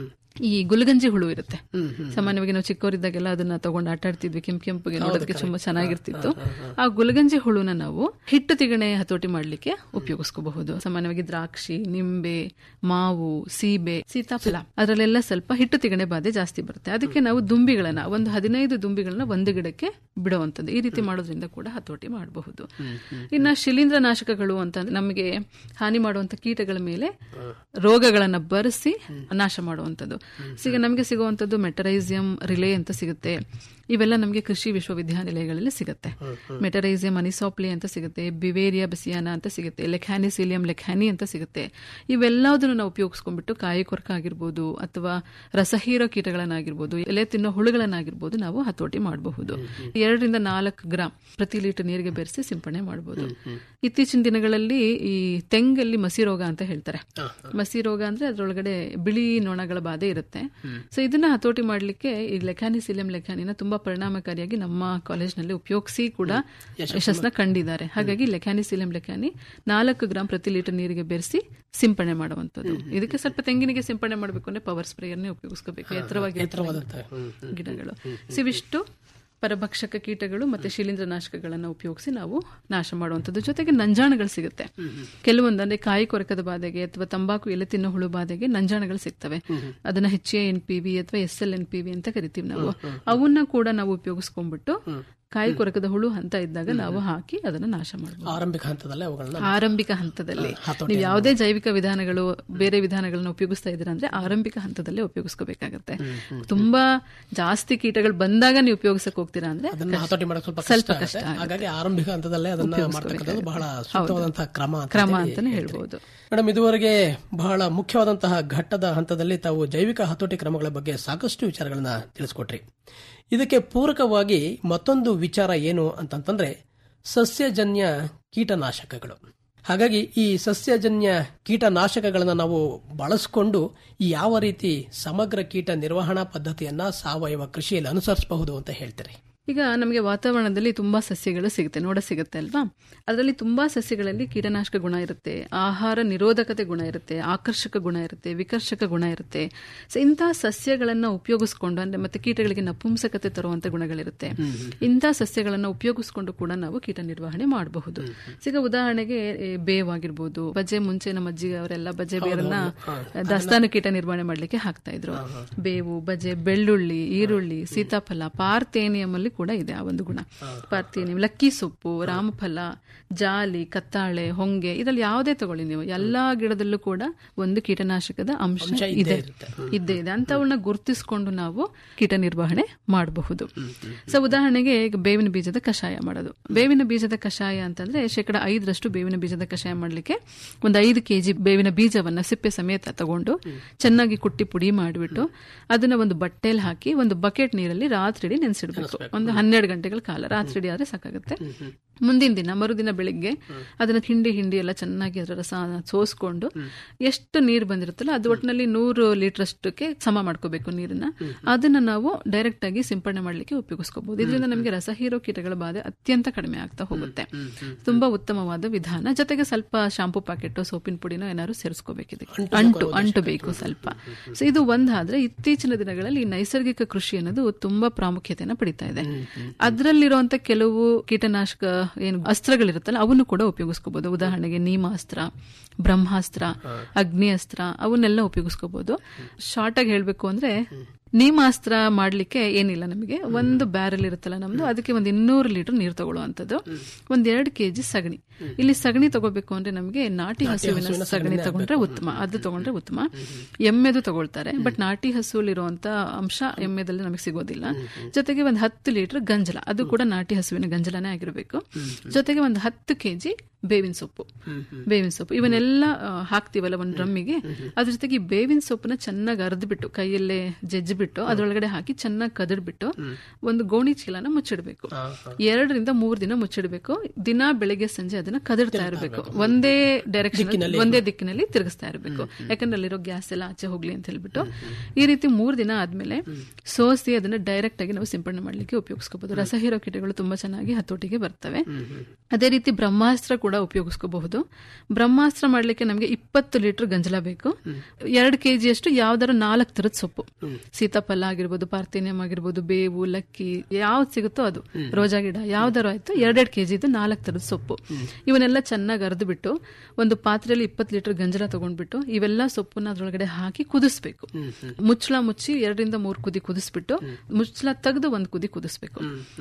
ಈ ಗುಲಗಂಜಿ ಹುಳು ಇರುತ್ತೆ ಸಾಮಾನ್ಯವಾಗಿ ನಾವು ಚಿಕ್ಕವರಿದ್ದಾಗೆಲ್ಲ ಅದನ್ನ ತಗೊಂಡು ಆಟ ಆಡ್ತಿದ್ವಿ ಕೆಂಪು ಕೆಂಪುಗೆ ನೋಡೋದಕ್ಕೆ ತುಂಬಾ ಚೆನ್ನಾಗಿರ್ತಿತ್ತು ಆ ಗುಲಗಂಜಿ ಹುಳುನ ನಾವು ಹಿಟ್ಟು ತಿಗಣೆ ಹತೋಟಿ ಮಾಡ್ಲಿಕ್ಕೆ ಉಪಯೋಗಿಸ್ಕೋಬಹುದು ಸಾಮಾನ್ಯವಾಗಿ ದ್ರಾಕ್ಷಿ ನಿಂಬೆ ಮಾವು ಸೀಬೆ ಸೀತಾಫಲ ಅದರಲ್ಲೆಲ್ಲ ಸ್ವಲ್ಪ ಹಿಟ್ಟು ತಿಗಣೆ ಬಾಧೆ ಜಾಸ್ತಿ ಬರುತ್ತೆ ಅದಕ್ಕೆ ನಾವು ದುಂಬಿಗಳನ್ನ ಒಂದು ಹದಿನೈದು ದುಂಬಿಗಳನ್ನ ಒಂದು ಗಿಡಕ್ಕೆ ಬಿಡುವಂತದ್ದು ಈ ರೀತಿ ಮಾಡೋದ್ರಿಂದ ಕೂಡ ಹತೋಟಿ ಮಾಡಬಹುದು ಇನ್ನ ಶಿಲೀಂಧ್ರ ನಾಶಕಗಳು ಅಂತ ನಮಗೆ ಹಾನಿ ಮಾಡುವಂತ ಕೀಟಗಳ ಮೇಲೆ ರೋಗಗಳನ್ನ ಬರೆಸಿ ನಾಶ ಮಾಡುವಂಥದ್ದು ಈಗ ನಮಗೆ ಸಿಗುವಂಥದ್ದು ಮೆಟರೈಸಿಯಂ ರಿಲೇ ಅಂತ ಸಿಗುತ್ತೆ ಇವೆಲ್ಲ ನಮಗೆ ಕೃಷಿ ವಿಶ್ವವಿದ್ಯಾನಿಲಯಗಳಲ್ಲಿ ಸಿಗುತ್ತೆ ಮೆಟರೈಸಿಯಂ ಅನಿಸಾಪ್ಲಿ ಅಂತ ಸಿಗುತ್ತೆ ಬಿವೇರಿಯಾ ಬಸಿಯಾನ ಅಂತ ಸಿಗುತ್ತೆ ಲೆಖಾನಿಸಿಲಿಯಂ ಲೆಖಾನಿ ಅಂತ ಸಿಗುತ್ತೆ ಇವೆಲ್ಲದನ್ನು ನಾವು ಉಪಯೋಗಿಸ್ಕೊಂಡ್ಬಿಟ್ಟು ಕಾಯಿ ಕೊರಕ ಆಗಿರ್ಬೋದು ಅಥವಾ ರಸಹೀರೋ ಕೀಟಗಳನ್ನಾಗಿರ್ಬೋದು ಎಲೆ ತಿನ್ನೋ ಹುಳುಗಳನ್ನಾಗಿರ್ಬೋದು ನಾವು ಹತೋಟಿ ಮಾಡಬಹುದು ಎರಡರಿಂದ ನಾಲ್ಕು ಗ್ರಾಂ ಪ್ರತಿ ಲೀಟರ್ ನೀರಿಗೆ ಬೆರೆಸಿ ಸಿಂಪಡಣೆ ಮಾಡಬಹುದು ಇತ್ತೀಚಿನ ದಿನಗಳಲ್ಲಿ ಈ ತೆಂಗಲ್ಲಿ ಮಸಿ ರೋಗ ಅಂತ ಹೇಳ್ತಾರೆ ಮಸಿ ರೋಗ ಅಂದ್ರೆ ಅದರೊಳಗಡೆ ಬಿಳಿ ನೊಣಗಳ ಬಾಧೆ ಇರುತ್ತೆ ಸೊ ಇದನ್ನ ಹತೋಟಿ ಮಾಡ್ಲಿಕ್ಕೆ ಈ ಲೆಖಾನಿಸಿಲಿಯಂ ಲೆಖಾನಿನ ತುಂಬಾ ಪರಿಣಾಮಕಾರಿಯಾಗಿ ನಮ್ಮ ಕಾಲೇಜ್ನಲ್ಲಿ ಉಪಯೋಗಿಸಿ ಕೂಡ ಯಶಸ್ಸನ್ನ ಕಂಡಿದ್ದಾರೆ ಹಾಗಾಗಿ ಲೆಖಾನಿಸಿಲಿಯಂ ಲೆಖಾನಿ ನಾಲ್ಕು ಗ್ರಾಂ ಪ್ರತಿ ಲೀಟರ್ ನೀರಿಗೆ ಬೆರೆಸಿ ಸಿಂಪಡಣೆ ಮಾಡುವಂತದ್ದು ಇದಕ್ಕೆ ಸ್ವಲ್ಪ ತೆಂಗಿನಿಗೆ ಸಿಂಪಡಣೆ ಮಾಡಬೇಕು ಅಂದ್ರೆ ಪವರ್ ಸ್ಪ್ರೇಯರ್ನೇ ಉಪಯೋಗಿಸ್ಕೋಬೇಕು ಎತ್ತರವಾಗಿ ಗಿಡಗಳು ಸೊ ಇವಿಷ್ಟು ಪರಭಕ್ಷಕ ಕೀಟಗಳು ಮತ್ತೆ ಶಿಲೀಂಧ್ರ ನಾಶಕಗಳನ್ನು ಉಪಯೋಗಿಸಿ ನಾವು ನಾಶ ಮಾಡುವಂಥದ್ದು ಜೊತೆಗೆ ನಂಜಾಣಗಳು ಸಿಗುತ್ತೆ ಕೆಲವೊಂದು ಅಂದ್ರೆ ಕಾಯಿ ಕೊರಕದ ಬಾಧೆಗೆ ಅಥವಾ ತಂಬಾಕು ಎಲೆ ತಿನ್ನೋ ಹುಳು ಬಾಧೆಗೆ ನಂಜಾಣಗಳು ಸಿಗ್ತವೆ ಅದನ್ನ ಹೆಚ್ ಎನ್ ಪಿ ವಿ ಅಥವಾ S L N P V ಅಂತ ಕರಿತೀವಿ ನಾವು ಅವನ್ನ ಕೂಡ ನಾವು ಉಪಯೋಗಿಸ್ಕೊಂಡ್ಬಿಟ್ಟು ಕಾಯಿ ಕೊರಕದ ಹುಳು ಹಂತ ಇದ್ದಾಗ ನಾವು ಹಾಕಿ ಅದನ್ನ ನಾಶ ಮಾಡಬಹುದು ಆರಂಭಿಕ ಹಂತದಲ್ಲೇ ಅವುಗಳನ್ನ ಆರಂಭಿಕ ಹಂತದಲ್ಲಿ ಹತೋಟಿ ನೀವು ಯಾವುದೇ ಜೈವಿಕ ವಿಧಾನಗಳು ಬೇರೆ ವಿಧಾನಗಳನ್ನ ಉಪಯೋಗಿಸ್ತಾ ಇದ್ದೀರಾ ಅಂದ್ರೆ ಆರಂಭಿಕ ಹಂತದಲ್ಲೇ ಉಪಯೋಗಿಸ್ಕೋಬೇಕಾಗತ್ತೆ ತುಂಬಾ ಜಾಸ್ತಿ ಕೀಟಗಳು ಬಂದಾಗ ನೀವು ಉಪಯೋಗಿಸಕ್ ಹೋಗ್ತೀರಾ ಅಂದ್ರೆ ಅದನ್ನ ಕಷ್ಟ. ಹತೋಟಿ ಮಾಡಕ್ಕೆ ಸ್ವಲ್ಪ ಸ್ವಲ್ಪ ಕಷ್ಟ ಕಷ್ಟ ಆಗುತ್ತೆ. ಆಗುತ್ತೆ. ಹಾಗಾಗಿ ಆರಂಭಿಕ ಹಂತದಲ್ಲೇ ಅದನ್ನ ಉಪಯೋಗಿಸ್ಕೋಬೇಕಾಗುತ್ತೆ. ಮಾಡ್ತಕ್ಕಂಥದ್ದು ಬಹಳ ಹೌದು. ಸೂಕ್ತವಾದಂತಹ ಕ್ರಮ ಅಂತ ಕ್ರಮ ಹೇಳಿ ಅಂತಾನೆ ಹೇಳ್ತೀರಿ. ಹೇಳ್ಬೋದು ಮೇಡಮ್ ಇದುವರೆಗೆ ಬಹಳ ಮುಖ್ಯವಾದಂತಹ ಘಟ್ಟದ ಹಂತದಲ್ಲಿ ತಾವು ಜೈವಿಕ ಹತೋಟಿ ಕ್ರಮಗಳ ಬಗ್ಗೆ ಸಾಕಷ್ಟು ವಿಚಾರಗಳನ್ನ ತಿಳಿಸ್ಕೊಟ್ರಿ ಇದಕ್ಕೆ ಪೂರಕವಾಗಿ ಮತ್ತೊಂದು ವಿಚಾರ ಏನು ಅಂತಂತಂದ್ರೆ ಸಸ್ಯಜನ್ಯ ಕೀಟನಾಶಕಗಳು ಹಾಗಾಗಿ ಈ ಸಸ್ಯಜನ್ಯ ಕೀಟನಾಶಕಗಳನ್ನು ನಾವು ಬಳಸಿಕೊಂಡು ಯಾವ ರೀತಿ ಸಮಗ್ರ ಕೀಟ ನಿರ್ವಹಣಾ ಪದ್ಧತಿಯನ್ನ ಸಾವಯವ ಕೃಷಿಯಲ್ಲಿ ಅನುಸರಿಸಬಹುದು ಅಂತ ಹೇಳ್ತೀರಿ ಈಗ ನಮಗೆ ವಾತಾವರಣದಲ್ಲಿ ತುಂಬಾ ಸಸ್ಯಗಳು ಸಿಗುತ್ತೆ ನೋಡ ಸಿಗುತ್ತೆ ಅಲ್ವಾ ಅದರಲ್ಲಿ ತುಂಬಾ ಸಸ್ಯಗಳಲ್ಲಿ ಕೀಟನಾಶಕ ಗುಣ ಇರುತ್ತೆ ಆಹಾರ ನಿರೋಧಕತೆ ಗುಣ ಇರುತ್ತೆ ಆಕರ್ಷಕ ಗುಣ ಇರುತ್ತೆ ವಿಕರ್ಷಕ ಗುಣ ಇರುತ್ತೆ ಸೊ ಇಂತಹ ಸಸ್ಯಗಳನ್ನ ಉಪಯೋಗಿಸ್ಕೊಂಡು ಅಂದ್ರೆ ಮತ್ತೆ ಕೀಟಗಳಿಗೆ ನಪುಂಸಕತೆ ತರುವಂತ ಗುಣಗಳಿರುತ್ತೆ ಇಂತಹ ಸಸ್ಯಗಳನ್ನ ಉಪಯೋಗಿಸ್ಕೊಂಡು ಕೂಡ ನಾವು ಕೀಟ ನಿರ್ವಹಣೆ ಮಾಡಬಹುದು ಈಗ ಉದಾಹರಣೆಗೆ ಈ ಬೇವಾಗಿರ್ಬೋದು ಬಜೆ ಮುಂಚೆ ನಮ್ಮ ಅಜ್ಜಿಗೆ ಅವರೆಲ್ಲ ಬಜೆ ಬೇರನ್ನ ದಾಸ್ತಾನು ಕೀಟ ನಿರ್ವಹಣೆ ಮಾಡ್ಲಿಕ್ಕೆ ಹಾಕ್ತಾ ಇದ್ರು ಬೇವು ಬಜೆ ಬೆಳ್ಳುಳ್ಳಿ ಈರುಳ್ಳಿ ಸೀತಾಫಲ ಪಾರ್ಥೇನಿಯಂ ಅಲ್ಲಿ ಕೂಡ ಇದೆ ಆ ಒಂದು ಗುಣ ಪಾರ್ಥೇನಿಯಂ ಲಕ್ಕಿ ಸೊಪ್ಪು ರಾಮಫಲ ಜಾಲಿ ಕತ್ತಾಳೆ ಹೊಂಗೆ ಇದರಲ್ಲಿ ಯಾವುದೇ ತಗೊಳ್ಳಿ ನೀವು ಎಲ್ಲಾ ಗಿಡದಲ್ಲೂ ಕೂಡ ಒಂದು ಕೀಟನಾಶಕದ ಅಂಶ ಇದೆ ಇದ್ದೇ ಇದೆ ಅಂತವನ್ನ ಗುರುತಿಸಿಕೊಂಡು ನಾವು ಕೀಟ ನಿರ್ವಹಣೆ ಮಾಡಬಹುದು ಸೊ ಉದಾಹರಣೆಗೆ ಈಗ ಬೇವಿನ ಬೀಜದ ಕಷಾಯ ಮಾಡೋದು ಬೇವಿನ ಬೀಜದ ಕಷಾಯ ಅಂತಂದ್ರೆ ಶೇಕಡ ಐದರಷ್ಟು ಬೇವಿನ ಬೀಜದ ಕಷಾಯ ಮಾಡಲಿಕ್ಕೆ ಒಂದು ಐದು ಕೆಜಿ ಬೇವಿನ ಬೀಜವನ್ನ ಸಿಪ್ಪೆ ಸಮೇತ ತಗೊಂಡು ಚೆನ್ನಾಗಿ ಕುಟ್ಟಿ ಪುಡಿ ಮಾಡಿಬಿಟ್ಟು ಅದನ್ನ ಒಂದು ಬಟ್ಟೆಯಲ್ಲಿ ಹಾಕಿ ಒಂದು ಬಕೆಟ್ ನೀರಲ್ಲಿ ರಾತ್ರಿ ನೆನೆಸಿಡ್ಬೇಕು ಒಂದು ಹನ್ನೆರಡು ಗಂಟೆಗಳ ಕಾಲ ರಾತ್ರಿ ಆದ್ರೆ ಸಾಕಾಗುತ್ತೆ ಮುಂದಿನ ದಿನ ಮರುದಿನ ಬೆಳಿಗ್ಗೆ ಅದನ್ನ ಹಿಂಡಿ ಹಿಂಡಿ ಎಲ್ಲ ಚೆನ್ನಾಗಿ ಅದರ ರಸ ಸೋಸ್ಕೊಂಡು ಎಷ್ಟು ನೀರು ಬಂದಿರುತ್ತಲ್ಲ ಅದು ಒಟ್ಟಿನಲ್ಲಿ ನೂರು ಲೀಟರ್ ಅಷ್ಟಕ್ಕೆ ಸಮ ಮಾಡ್ಕೋಬೇಕು ನೀರನ್ನ ಅದನ್ನ ನಾವು ಡೈರೆಕ್ಟ್ ಆಗಿ ಸಿಂಪಡಣೆ ಮಾಡ್ಲಿಕ್ಕೆ ಉಪಯೋಗಿಸ್ಕೋಬಹುದು ಇದರಿಂದ ನಮಗೆ ರಸ ಹೀರೋ ಕೀಟಗಳ ಬಾಧೆ ಅತ್ಯಂತ ಕಡಿಮೆ ಆಗ್ತಾ ಹೋಗುತ್ತೆ ತುಂಬಾ ಉತ್ತಮವಾದ ವಿಧಾನ ಜೊತೆಗೆ ಸ್ವಲ್ಪ ಶಾಂಪೂ ಪ್ಯಾಕೆಟ್ ಸೋಪಿನ ಪುಡಿನೋ ಏನಾದ್ರು ಸೇರಿಸ್ಕೋಬೇಕಿದೆ ಅಂಟು ಅಂಟು ಬೇಕು ಸ್ವಲ್ಪ ಸೊ ಇದು ಒಂದಾದ್ರೆ ಇತ್ತೀಚಿನ ದಿನಗಳಲ್ಲಿ ಈ ನೈಸರ್ಗಿಕ ಕೃಷಿ ಅನ್ನೋದು ತುಂಬಾ ಪ್ರಾಮುಖ್ಯತೆಯನ್ನು ಪಡಿತಾ ಇದೆ ಅದರಲ್ಲಿರುವಂತ ಕೆಲವು ಕೀಟನಾಶಕ ಏನು ಅಸ್ತ್ರಗಳಿರುತ್ತಲ್ಲ ಅವನ್ನು ಕೂಡ ಉಪಯೋಗಿಸ್ಕೋಬಹುದು ಉದಾಹರಣೆಗೆ ನೀಮಾಸ್ತ್ರ ಬ್ರಹ್ಮಾಸ್ತ್ರ ಅಗ್ನಿ ಅಸ್ತ್ರ ಅವನ್ನೆಲ್ಲ ಉಪಯೋಗಿಸ್ಕೋಬಹುದು ಶಾರ್ಟ್ ಆಗಿ ಹೇಳ್ಬೇಕು ಅಂದ್ರೆ ನೀಮಾಸ್ತ್ರ ಮಾಡ್ಲಿಕ್ಕೆ ಏನಿಲ್ಲ ನಮಗೆ ಒಂದು ಬ್ಯಾರಲ್ ಇರುತ್ತಲ್ಲ ನಮ್ದು ಅದಕ್ಕೆ ಒಂದು ಇನ್ನೂರು ಲೀಟರ್ ನೀರು ತಗೊಳ್ಳುವಂಥದ್ದು ಒಂದ್ ಎರಡು ಕೆಜಿ ಸಗಣಿ ಇಲ್ಲಿ ಸಗಣಿ ತಗೋಬೇಕು ಅಂದ್ರೆ ನಮಗೆ ನಾಟಿ ಹಸುವಿನ ಸಗಣಿ ತಗೊಂಡ್ರೆ ಉತ್ತಮ ಅದು ತಗೊಂಡ್ರೆ ಉತ್ತಮ ಎಮ್ಮೆದು ತಗೊಳ್ತಾರೆ ಬಟ್ ನಾಟಿ ಹಸುಲಿರುವಂತ ಅಂಶ ಎಮ್ಮೆದಲ್ಲಿ ನಮಗೆ ಸಿಗೋದಿಲ್ಲ ಜೊತೆಗೆ ಒಂದು ಹತ್ತು ಲೀಟರ್ ಗಂಜಲ ಅದು ಕೂಡ ನಾಟಿ ಹಸುವಿನ ಗಂಜಲನೇ ಆಗಿರಬೇಕು ಜೊತೆಗೆ ಒಂದು ಹತ್ತು ಕೆಜಿ ಬೇವಿನ ಸೊಪ್ಪು ಬೇವಿನ ಸೊಪ್ಪು ಇವನ್ನೆಲ್ಲ ಆ, ಹಾಕ್ತಿವಲ್ಲ ಒಂದು ಡ್ರಮ್ಮಿಗೆ ಅದ್ರ ಜೊತೆಗೆ ಈ ಬೇವಿನ ಸೊಪ್ಪನ್ನ ಚೆನ್ನಾಗಿ ಅರ್ದ್ಬಿಟ್ಟು ಕೈಯಲ್ಲೇ ಜಜ್ಜಿಬಿಟ್ಟು ಅದ್ರೊಳಗಡೆ ಹಾಕಿ ಚೆನ್ನಾಗಿ ಕದಡ್ಬಿಟ್ಟು ಒಂದು ಗೋಣಿ ಚೀಲನ ಮುಚ್ಚಿಡ್ಬೇಕು ಎರಡರಿಂದ ಮೂರು ದಿನ ಮುಚ್ಚಿಡ್ಬೇಕು ದಿನ ಬೆಳಿಗ್ಗೆ ಸಂಜೆ ಅದನ್ನ ಕದಡ್ತಾ ಇರಬೇಕು ಒಂದೇ ಡೈರೆಕ್ಷನ್ ಒಂದೇ ದಿಕ್ಕಿನಲ್ಲಿ ತಿರುಗಿಸ್ತಾ ಇರಬೇಕು ಯಾಕಂದ್ರೆ ಅಲ್ಲಿರೋ ಗ್ಯಾಸ್ ಎಲ್ಲ ಆಚೆ ಹೋಗ್ಲಿ ಅಂತ ಹೇಳ್ಬಿಟ್ಟು ಈ ರೀತಿ ಮೂರು ದಿನ ಆದ್ಮೇಲೆ ಸೋಸಿ ಅದನ್ನ ಡೈರೆಕ್ಟ್ ಆಗಿ ನಾವು ಸಿಂಪಡಣೆ ಮಾಡ್ಲಿಕ್ಕೆ ಉಪಯೋಗಿಸ್ಕೋಬಹುದು ರಸಹೀರೋ ಕೀಟಗಳು ತುಂಬಾ ಚೆನ್ನಾಗಿ ಹತೋಟಿಗೆ ಬರ್ತವೆ ಅದೇ ರೀತಿ ಬ್ರಹ್ಮಾಸ್ತ್ರ ಕೂಡ ಉಪಯೋಗಿಸ್ಕೋಬಹುದು ಬ್ರಹ್ಮಾಸ್ತ್ರ ಮಾಡ್ಲಿಕ್ಕೆ ನಮಗೆ ಇಪ್ಪತ್ತು ಲೀಟರ್ ಗಂಜಲ ಬೇಕು ಎರಡು ಕೆಜಿ ಅಷ್ಟು ಯಾವ್ದಾರು ನಾಲ್ಕು ತರದ ಸೊಪ್ಪು ಸೀತಾಫಲ ಆಗಿರ್ಬೋದು ಪಾರ್ಥೇನಿಯಂ ಆಗಿರ್ಬೋದು ಬೇವು ಲಕ್ಕಿ ಯಾವ್ದು ಸಿಗುತ್ತೋ ಅದು ರೋಜಾ ಗಿಡ ಯಾವ್ದಾರು ಆಯ್ತು ಎರಡೆರಡು ಕೆಜಿ ಇದು ನಾಲ್ಕು ತರದ ಸೊಪ್ಪು ಇವನ್ನೆಲ್ಲ ಚೆನ್ನಾಗಿ ಅರ್ದು ಬಿಟ್ಟು ಒಂದು ಪಾತ್ರೆಯಲ್ಲಿ ಇಪ್ಪತ್ತು ಲೀಟರ್ ಗಂಜಲ ತಗೊಂಡ್ಬಿಟ್ಟು ಇವೆಲ್ಲ ಸೊಪ್ಪನ್ನ ಅದ್ರೊಳಗಡೆ ಹಾಕಿ ಕುದಿಸ್ಬೇಕು ಮುಚ್ಚಳ ಮುಚ್ಚಿ ಎರಡರಿಂದ ಮೂರು ಕುದಿ ಕುದಿಸ್ಬಿಟ್ಟು ಮುಚ್ಚಳ ತೆಗೆದು ಒಂದು ಕುದಿ ಕುದಿಸ್ಬೇಕು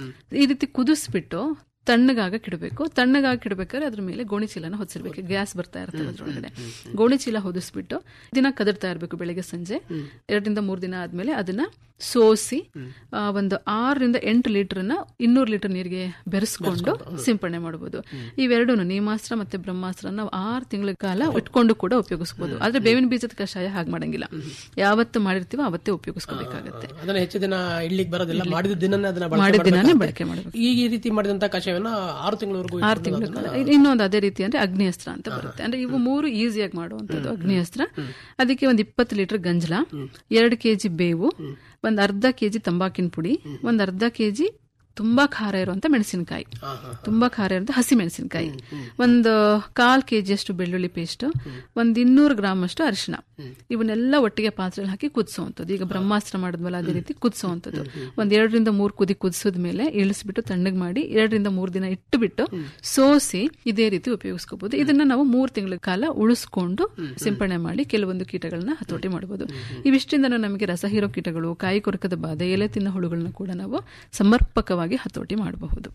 ಈ ರೀತಿ ಕುದಿಸ್ಬಿಟ್ಟು ತಣ್ಣಗಾಗಕ್ಕೆ ಇಡಬೇಕು ತಣ್ಣಗಾಗಕ್ಕೆ ಇಡಬೇಕಾದ್ರೆ ಅದ್ರ ಮೇಲೆ ಗೋಣಿ ಚೀಲನ ಹೊದಿಸಿರ್ಬೇಕು ಗ್ಯಾಸ್ ಬರ್ತಾ ಇರ್ತದೆ ಅದ್ರೊಳಗಡೆ ಗೋಣಿ ಚೀಲ ಹೊದಿಸ್ಬಿಟ್ಟು ದಿನ ಕದರ್ತಾ ಇರಬೇಕು ಬೆಳಿಗ್ಗೆ ಸಂಜೆ ಎರಡರಿಂದ ಮೂರು ದಿನ ಆದ್ಮೇಲೆ ಅದನ್ನ ಸೋಸಿ ಆ, ಒಂದು ಆರರಿಂದ ಎಂಟು ಲೀಟರ್ನ ಇನ್ನೂರು ಲೀಟರ್ ನೀರಿಗೆ ಬೆರೆಸ್ಕೊಂಡು ಸಿಂಪಡಣೆ ಮಾಡಬಹುದು ಇವೆರಡೂ ನೀಮಾಸ್ತ್ರ ಮತ್ತೆ ಬ್ರಹ್ಮಾಸ್ತ್ರ ನಾವು ಆರು ತಿಂಗಳ ಕಾಲ ಇಟ್ಕೊಂಡು ಕೂಡ ಉಪಯೋಗಿಸಬಹುದು ಆದ್ರೆ ಬೇವಿನ ಬೀಜದ ಕಷಾಯ ಹಾಗೆ ಮಾಡಂಗಿಲ್ಲ ಯಾವತ್ತು ಮಾಡಿರ್ತೀವೋ ಅವತ್ತೇ ಉಪಯೋಗಿಸ್ಕೋಬೇಕಾಗತ್ತೆ ಅದನ್ನ ಹೆಚ್ಚು ದಿನ ಇಡ್ಲಿಕ್ಕೆ ಬರೋದಿಲ್ಲ ಮಾಡಿದ ದಿನನೇ ಅದನ್ನ ಬಳಕೆ ಮಾಡಿದ ದಿನಾನೇ ಮಾಡ್ಬೇಕಾಗುತ್ತೆ. ಬಳಕೆ ಮಾಡಬೇಕು ಈ ಈ ರೀತಿ ಮಾಡಿದಂತ ಕಷಾಯವನ್ನ ಆರು ತಿಂಗಳವರೆಗೂ ಆರು ತಿಂಗಳ ಕಾಲ ಇನ್ನೊಂದು ಅದೇ ರೀತಿ ಅಂದ್ರೆ ಅಗ್ನಿಯಸ್ತ್ರ ಅಂತ ಬರುತ್ತೆ ಅಂದ್ರೆ ಇವು ಮೂರು ಈಸಿಯಾಗಿ ಮಾಡುವಂತದ್ದು ಅಗ್ನಿಯಸ್ತ್ರ ಅದಕ್ಕೆ ಒಂದು ಇಪ್ಪತ್ತು ಲೀಟರ್ ಗಂಜಲ ಎರಡು ಕೆಜಿ ಬೇವು ಒಂದ್ ಅರ್ಧ ಕೆಜಿ ತಂಬಾಕಿನ ಪುಡಿ ಒಂದ್ ಅರ್ಧ ಕೆಜಿ ತುಂಬಾ ಖಾರ ಇರುವಂತ ಮೆಣಸಿನಕಾಯಿ ತುಂಬಾ ಖಾರ ಇರುವಂತ ಹಸಿ ಮೆಣಸಿನಕಾಯಿ ಒಂದು ಕಾಲ್ ಕೆಜಿ ಅಷ್ಟು ಬೆಳ್ಳುಳ್ಳಿ ಪೇಸ್ಟ್ ಒಂದ್ ಇನ್ನೂರು ಗ್ರಾಮ್ ಅಷ್ಟು ಅರಿಶಿನ ಇವನ್ನೆಲ್ಲ ಒಟ್ಟಿಗೆ ಪಾತ್ರೆಯಲ್ಲಿ ಹಾಕಿ ಕುದಿಸುವಂಥದ್ದು ಈಗ ಬ್ರಹ್ಮಾಸ್ತ್ರ ಮಾಡಿದ್ವಲ್ಲ ಅದೇ ರೀತಿ ಕುದಿಸುವಂಥದ್ದು ಒಂದ್ ಎರಡರಿಂದ ಮೂರು ಕುದಿ ಕುದಿಸಿದ ಮೇಲೆ ಇಳಿಸ್ಬಿಟ್ಟು ತಣ್ಣಗೆ ಮಾಡಿ ಎರಡರಿಂದ ಮೂರು ದಿನ ಇಟ್ಟುಬಿಟ್ಟು ಸೋಸಿ ಇದೇ ರೀತಿ ಉಪಯೋಗಿಸ್ಕೋಬಹುದು ಇದನ್ನ ನಾವು ಮೂರು ತಿಂಗಳ ಕಾಲ ಉಳಿಸ್ಕೊಂಡು ಸಿಂಪಡಣೆ ಮಾಡಿ ಕೆಲವೊಂದು ಕೀಟಗಳನ್ನ ಹತೋಟಿ ಮಾಡಬಹುದು ಇವಿಷ್ಟಿಂದ ನಮಗೆ ರಸಹೀರೋ ಕೀಟಗಳು ಕಾಯಿ ಕೊರಕದ ಬಾಧೆ ಎಲೆ ತಿನ್ನ ಹುಳುಗಳನ್ನ ಕೂಡ ನಾವು ಸಮರ್ಪಕವಾಗಿ ಹತೋಟಿ ಮಾಡಬಹುದು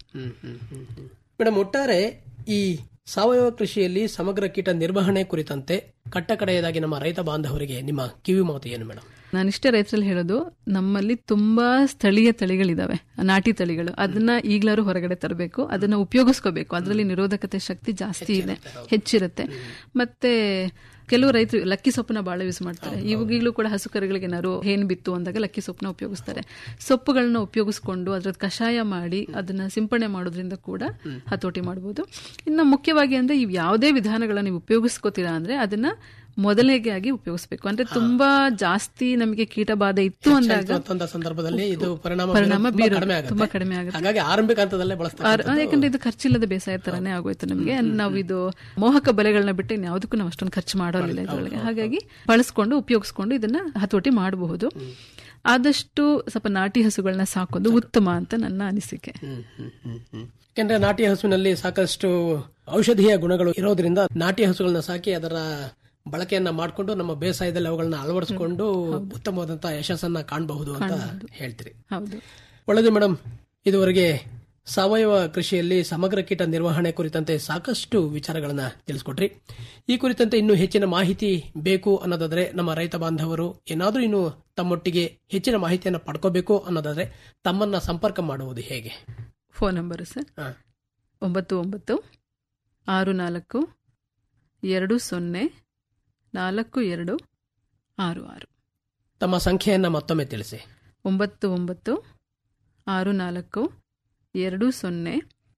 ಮೇಡಮ್ ಒಟ್ಟಾರೆ ಈ ಸಾವಯವ ಕೃಷಿಯಲ್ಲಿ ಸಮಗ್ರ ಕೀಟ ನಿರ್ವಹಣೆ ಕುರಿತಂತೆ ಕಟ್ಟಕಡೆಯದಾಗಿ ನಮ್ಮ ರೈತ ಬಾಂಧವರಿಗೆ ನಿಮ್ಮ ಕಿವಿ ಮಾತು ಏನು ಮೇಡಮ್ ನಾನಿಷ್ಟೇ ರೈತರಲ್ಲಿ ಹೇಳೋದು ನಮ್ಮಲ್ಲಿ ತುಂಬಾ ಸ್ಥಳೀಯ ತಳಿಗಳಿದಾವೆ ನಾಟಿ ತಳಿಗಳು ಅದನ್ನ ಈಗ್ಲಾರು ಹೊರಗಡೆ ತರಬೇಕು ಅದನ್ನ ಉಪಯೋಗಿಸ್ಕೋಬೇಕು ಅದರಲ್ಲಿ ನಿರೋಧಕತೆ ಶಕ್ತಿ ಜಾಸ್ತಿ ಇದೆ ಹೆಚ್ಚಿರುತ್ತೆ ಮತ್ತೆ ಕೆಲವು ರೈತರು ಲಕ್ಕಿ ಸೊಪ್ಪನ್ನ ಬಹಳ ಯೂಸ್ ಮಾಡ್ತಾರೆ ಇವಾಗಲೂ ಕೂಡ ಹಸು ಕರುಗಳಿಗೆ ಏನಾದ್ರು ಏನ್ ಬಿತ್ತು ಅಂದಾಗ ಲಕ್ಕಿ ಸೊಪ್ಪನ್ನ ಉಪಯೋಗಿಸ್ತಾರೆ ಸೊಪ್ಪುಗಳನ್ನ ಉಪಯೋಗಿಸ್ಕೊಂಡು ಅದ್ರ ಕಷಾಯ ಮಾಡಿ ಅದನ್ನ ಸಿಂಪಡಣೆ ಮಾಡೋದ್ರಿಂದ ಕೂಡ ಹತೋಟಿ ಮಾಡಬಹುದು ಇನ್ನು ಮುಖ್ಯವಾಗಿ ಅಂದ್ರೆ ಇವ್ ಯಾವುದೇ ವಿಧಾನಗಳನ್ನ ನೀವು ಉಪಯೋಗಿಸ್ಕೋತೀರಾ ಅಂದ್ರೆ ಅದನ್ನ ಮೊದಲಿಗೆ ಆಗಿ ಉಪಯೋಗಿಸ್ಬೇಕು ಅಂದ್ರೆ ತುಂಬಾ ಜಾಸ್ತಿ ನಮಗೆ ಕೀಟ ಬಾಧೆ ಇತ್ತು ಅಂದಾಗ ಮತ್ತೊಂದು ಸಂದರ್ಭದಲ್ಲಿ ಇದು ಪರಿಣಾಮ ಪರಿಣಾಮ ಬೀರೋದು ತುಂಬಾ ಬೀರೋದು ಕಡಿಮೆ ಆಗುತ್ತೆ ತುಂಬಾ ಕಡಿಮೆ ಆಗುತ್ತೆ ಹಾಗಾಗಿ ಆರಂಭಿಕ ಹಂತದಲ್ಲೇ ಬಳಸ್ತಾರೆ ಆರ್- ಯಾಕಂದ್ರೆ ಇದು ಖರ್ಚಿಲ್ಲದ ಬೇಸಾಯ ತರಾನೇ ಆಗೋಯ್ತು ನಮಗೆ ನಾವು ಇದು ಮೋಹಕ ಬಲೆಗಳನ್ನ ಬಿಟ್ಟು ಇನ್ಯಾವುದಕ್ಕೂ ನಾವು ಅಷ್ಟೊಂದು ಖರ್ಚು ಮಾಡೋದಿಲ್ಲ ಇದ್ರೊಳಗೆ ಹಾಗಾಗಿ ಬಳಸ್ಕೊಂಡು ಉಪಯೋಗಿಸ್ಕೊಂಡು ಇದನ್ನ ಹತೋಟಿ ಮಾಡಬಹುದು ಆದಷ್ಟು ಸ್ವಲ್ಪ ನಾಟಿ ಹಸುಗಳನ್ನ ಸಾಕೋದು ಉತ್ತಮ ಅಂತ ನನ್ನ ಅನಿಸಿಕೆ ಯಾಕೆಂದ್ರೆ ನಾಟಿ ಹಸುವಿನಲ್ಲಿ ಸಾಕಷ್ಟು ಔಷಧೀಯ ಗುಣಗಳು ಇರೋದ್ರಿಂದ ನಾಟಿ ಹಸುಗಳನ್ನ ಸಾಕಿ ಅದರ ಬಳಕೆಯನ್ನ ಮಾಡಿಕೊಂಡು ನಮ್ಮ ಬೇಸಾಯದಲ್ಲಿ ಅವುಗಳನ್ನ ಅಳವಡಿಸಿಕೊಂಡು ಉತ್ತಮವಾದಂತಹ ಯಶಸ್ಸನ್ನ ಕಾಣಬಹುದು ಅಂತ ಹೇಳ್ತೀರಿ ಹೌದು ಒಳ್ಳೆಯದು ಮೇಡಮ್ ಇದುವರೆಗೆ ಸಾವಯವ ಕೃಷಿಯಲ್ಲಿ ಸಮಗ್ರ ಕೀಟ ನಿರ್ವಹಣೆ ಕುರಿತಂತೆ ಸಾಕಷ್ಟು ವಿಚಾರಗಳನ್ನ ತಿಳಿಸ್ಕೊಟ್ರಿ ಈ ಕುರಿತಂತೆ ಇನ್ನೂ ಹೆಚ್ಚಿನ ಮಾಹಿತಿ ಬೇಕು ಅನ್ನೋದಾದ್ರೆ ನಮ್ಮ ರೈತ ಬಾಂಧವರು ಏನಾದ್ರೂ ಇನ್ನು ತಮ್ಮೊಟ್ಟಿಗೆ ಹೆಚ್ಚಿನ ಮಾಹಿತಿಯನ್ನು ಪಡ್ಕೋಬೇಕು ಅನ್ನೋದಾದ್ರೆ ತಮ್ಮನ್ನ ಸಂಪರ್ಕ ಮಾಡುವುದು ಹೇಗೆ ಫೋನ್ ನಂಬರ್ ಸರ್ ಒಂಬತ್ತು ಒಂಬತ್ತು ಆರು ನಾಲ್ಕು ಎರಡು ಸೊನ್ನೆ ನಾಲ್ಕು ಎರಡು ಆರು ಆರು ತಮ್ಮ ಸಂಖ್ಯೆಯನ್ನ ಮತ್ತೊಮ್ಮೆ ತಿಳಿಸಿ ಒಂಬತ್ತು ಒಂಬತ್ತು ಆರು ನಾಲ್ಕು ಎರಡು ಸೊನ್ನೆ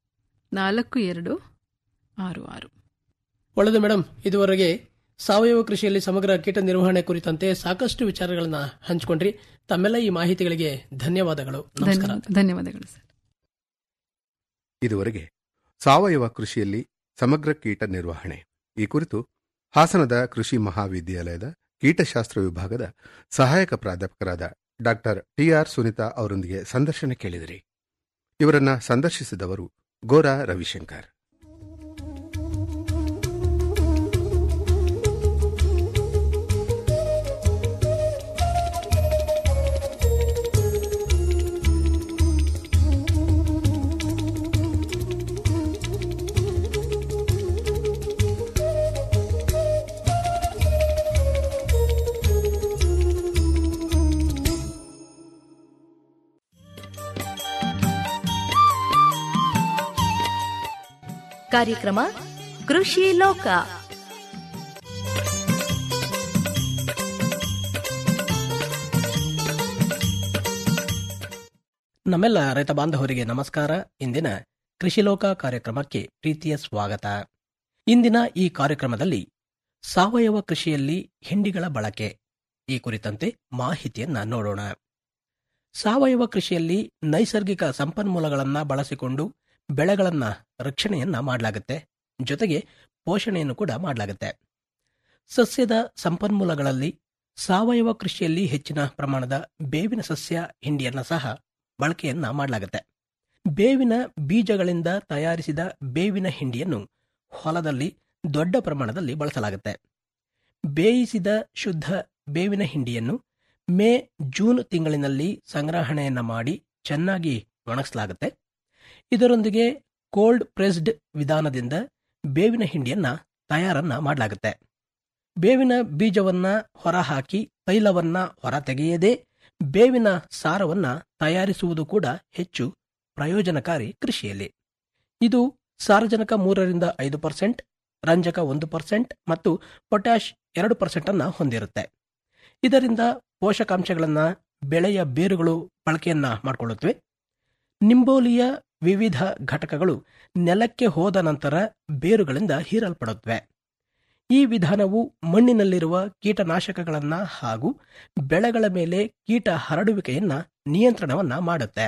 ನಾಲ್ಕು ಎರಡು ಆರು ಆರು ಒಳ್ಳೆಯದು ಮೇಡಮ್ ಇದುವರೆಗೆ ಸಾವಯವ ಕೃಷಿಯಲ್ಲಿ ಸಮಗ್ರ ಕೀಟ ನಿರ್ವಹಣೆ ಕುರಿತಂತೆ ಸಾಕಷ್ಟು ವಿಚಾರಗಳನ್ನ ಹಂಚಿಕೊಂಡ್ರಿ ತಮ್ಮೆಲ್ಲ ಈ ಮಾಹಿತಿಗಳಿಗೆ ಧನ್ಯವಾದಗಳು ನಮಸ್ಕಾರ ಧನ್ಯ- ಧನ್ಯವಾದಗಳು ಸರ್ ಇದುವರೆಗೆ ಸಾವಯವ ಕೃಷಿಯಲ್ಲಿ ಸಮಗ್ರ ಕೀಟ ನಿರ್ವಹಣೆ ಈ ಕುರಿತು ಹಾಸನದ ಕೃಷಿ ಮಹಾವಿದ್ಯಾಲಯದ ಕೀಟಶಾಸ್ತ್ರ ವಿಭಾಗದ ಸಹಾಯಕ ಪ್ರಾಧ್ಯಾಪಕರಾದ ಡಾಕ್ಟರ್ ಟಿಆರ್ ಸುನಿತಾ ಅವರೊಂದಿಗೆ ಸಂದರ್ಶನ ಕೇಳಿದಿರಿ ಇವರನ್ನ ಸಂದರ್ಶಿಸಿದವರು ಗೋರಾ ರವಿಶಂಕರ್ ಕಾರ್ಯಕ್ರಮ ಕೃಷಿ ಲೋಕ ನಮ್ಮೆಲ್ಲ ರೈತ ಬಾಂಧವರಿಗೆ ನಮಸ್ಕಾರ ಇಂದಿನ ಕೃಷಿಲೋಕ ಕಾರ್ಯಕ್ರಮಕ್ಕೆ ಪ್ರೀತಿಯ ಸ್ವಾಗತ ಇಂದಿನ ಈ ಕಾರ್ಯಕ್ರಮದಲ್ಲಿ ಸಾವಯವ ಕೃಷಿಯಲ್ಲಿ ಹಿಂಡಿಗಳ ಬಳಕೆ ಈ ಕುರಿತಂತೆ ಮಾಹಿತಿಯನ್ನ ನೋಡೋಣ ಸಾವಯವ ಕೃಷಿಯಲ್ಲಿ ನೈಸರ್ಗಿಕ ಸಂಪನ್ಮೂಲಗಳನ್ನ ಬಳಸಿಕೊಂಡು ಬೆಳೆಗಳನ್ನ ರಕ್ಷಣೆಯನ್ನ ಮಾಡಲಾಗುತ್ತೆ ಜೊತೆಗೆ ಪೋಷಣೆಯನ್ನು ಕೂಡ ಮಾಡಲಾಗುತ್ತೆ ಸಸ್ಯದ ಸಂಪನ್ಮೂಲಗಳಲ್ಲಿ ಸಾವಯವ ಕೃಷಿಯಲ್ಲಿ ಹೆಚ್ಚಿನ ಪ್ರಮಾಣದ ಬೇವಿನ ಸಸ್ಯ ಹಿಂಡಿಯನ್ನ ಸಹ ಬಳಕೆಯನ್ನ ಮಾಡಲಾಗುತ್ತೆ ಬೇವಿನ ಬೀಜಗಳಿಂದ ತಯಾರಿಸಿದ ಬೇವಿನ ಹಿಂಡಿಯನ್ನು ಹೊಲದಲ್ಲಿ ದೊಡ್ಡ ಪ್ರಮಾಣದಲ್ಲಿ ಬಳಸಲಾಗುತ್ತೆ ಬೇಯಿಸಿದ ಶುದ್ಧ ಬೇವಿನ ಹಿಂಡಿಯನ್ನು ಮೇ ಜೂನ್ ತಿಂಗಳಿನಲ್ಲಿ ಸಂಗ್ರಹಣೆಯನ್ನ ಮಾಡಿ ಚೆನ್ನಾಗಿ ಒಣಗಿಸಲಾಗುತ್ತೆ ಇದರೊಂದಿಗೆ ಕೋಲ್ಡ್ ಪ್ರೆಸ್ಡ್ ವಿಧಾನದಿಂದ ಬೇವಿನ ಹಿಂಡಿಯನ್ನ ತಯಾರನ್ನ ಮಾಡಲಾಗುತ್ತೆ ಬೇವಿನ ಬೀಜವನ್ನ ಹೊರಹಾಕಿ ತೈಲವನ್ನ ಹೊರ ತೆಗೆಯದೇ ಬೇವಿನ ಸಾರವನ್ನ ತಯಾರಿಸುವುದು ಕೂಡ ಹೆಚ್ಚು ಪ್ರಯೋಜನಕಾರಿ ಕೃಷಿಯಲ್ಲಿ ಇದು ಸಾರಜನಕ ಮೂರರಿಂದ ಐದು ಪರ್ಸೆಂಟ್ ರಂಜಕ ಒಂದು ಪರ್ಸೆಂಟ್ ಮತ್ತು ಪೊಟ್ಯಾಶ್ ಎರಡು ಪರ್ಸೆಂಟ್ ಅನ್ನ ಹೊಂದಿರುತ್ತೆ ಇದರಿಂದ ಪೋಷಕಾಂಶಗಳನ್ನ ಬೆಳೆಯ ಬೇರುಗಳು ಬಳಕೆಯನ್ನ ಮಾಡಿಕೊಳ್ಳುತ್ತವೆ ನಿಂಬೋಲಿಯ ವಿವಿಧ ಘಟಕಗಳು ನೆಲಕ್ಕೆ ಹೋದ ನಂತರ ಬೇರುಗಳಿಂದ ಹೀರಲ್ಪಡುತ್ತವೆ ಈ ವಿಧಾನವು ಮಣ್ಣಿನಲ್ಲಿರುವ ಕೀಟನಾಶಕಗಳನ್ನ ಹಾಗೂ ಬೆಳೆಗಳ ಮೇಲೆ ಕೀಟ ಹರಡುವಿಕೆಯನ್ನ ನಿಯಂತ್ರಣವನ್ನ ಮಾಡುತ್ತೆ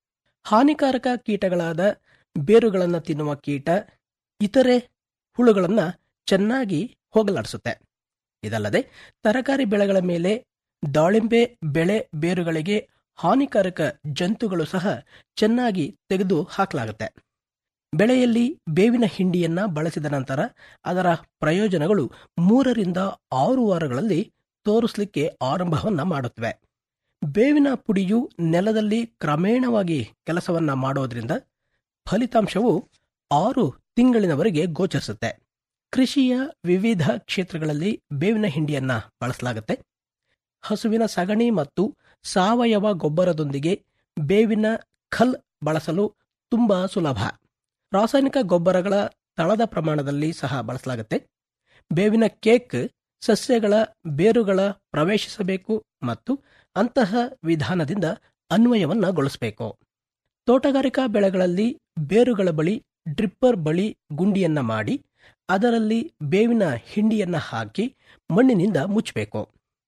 ಹಾನಿಕಾರಕ ಕೀಟಗಳಾದ ಬೇರುಗಳನ್ನ ತಿನ್ನುವ ಕೀಟ ಇತರೆ ಹುಳುಗಳನ್ನ ಚೆನ್ನಾಗಿ ಹೋಗಲಾಡಿಸುತ್ತೆ ಇದಲ್ಲದೆ ತರಕಾರಿ ಬೆಳೆಗಳ ಮೇಲೆ ದಾಳಿಂಬೆ ಬೆಳೆ ಬೇರುಗಳಿಗೆ ಹಾನಿಕಾರಕ ಜಂತುಗಳು ಸಹ ಚೆನ್ನಾಗಿ ತೆಗೆದು ಹಾಕಲಾಗುತ್ತೆ ಬೆಳೆಯಲ್ಲಿ ಬೇವಿನ ಹಿಂಡಿಯನ್ನ ಬಳಸಿದ ನಂತರ ಅದರ ಪ್ರಯೋಜನಗಳು ಮೂರರಿಂದ ಆರು ವಾರಗಳಲ್ಲಿ ತೋರಿಸಲಿಕ್ಕೆ ಆರಂಭವನ್ನ ಮಾಡುತ್ತವೆ ಬೇವಿನ ಪುಡಿಯು ನೆಲದಲ್ಲಿ ಕ್ರಮೇಣವಾಗಿ ಕೆಲಸವನ್ನ ಮಾಡೋದ್ರಿಂದ ಫಲಿತಾಂಶವು ಆರು ತಿಂಗಳಿನವರೆಗೆ ಗೋಚರಿಸುತ್ತೆ ಕೃಷಿಯ ವಿವಿಧ ಕ್ಷೇತ್ರಗಳಲ್ಲಿ ಬೇವಿನ ಹಿಂಡಿಯನ್ನ ಬಳಸಲಾಗುತ್ತೆ ಹಸುವಿನ ಸಗಣಿ ಮತ್ತು ಸಾವಯವ ಗೊಬ್ಬರದೊಂದಿಗೆ ಬೇವಿನ ಖಲ್ ಬಳಸಲು ತುಂಬಾ ಸುಲಭ ರಾಸಾಯನಿಕ ಗೊಬ್ಬರಗಳ ತಳದ ಪ್ರಮಾಣದಲ್ಲಿ ಸಹ ಬಳಸಲಾಗುತ್ತೆ ಬೇವಿನ ಕೇಕ್ ಸಸ್ಯಗಳ ಬೇರುಗಳ ಪ್ರವೇಶಿಸಬೇಕು ಮತ್ತು ಅಂತಹ ವಿಧಾನದಿಂದ ಅನ್ವಯವನ್ನಗೊಳಿಸಬೇಕು ತೋಟಗಾರಿಕಾ ಬೆಳೆಗಳಲ್ಲಿ ಬೇರುಗಳ ಬಳಿ ಡ್ರಿಪ್ಪರ್ ಬಳಿ ಗುಂಡಿಯನ್ನ ಮಾಡಿ ಅದರಲ್ಲಿ ಬೇವಿನ ಹಿಂಡಿಯನ್ನ ಹಾಕಿ ಮಣ್ಣಿನಿಂದ ಮುಚ್ಚಬೇಕು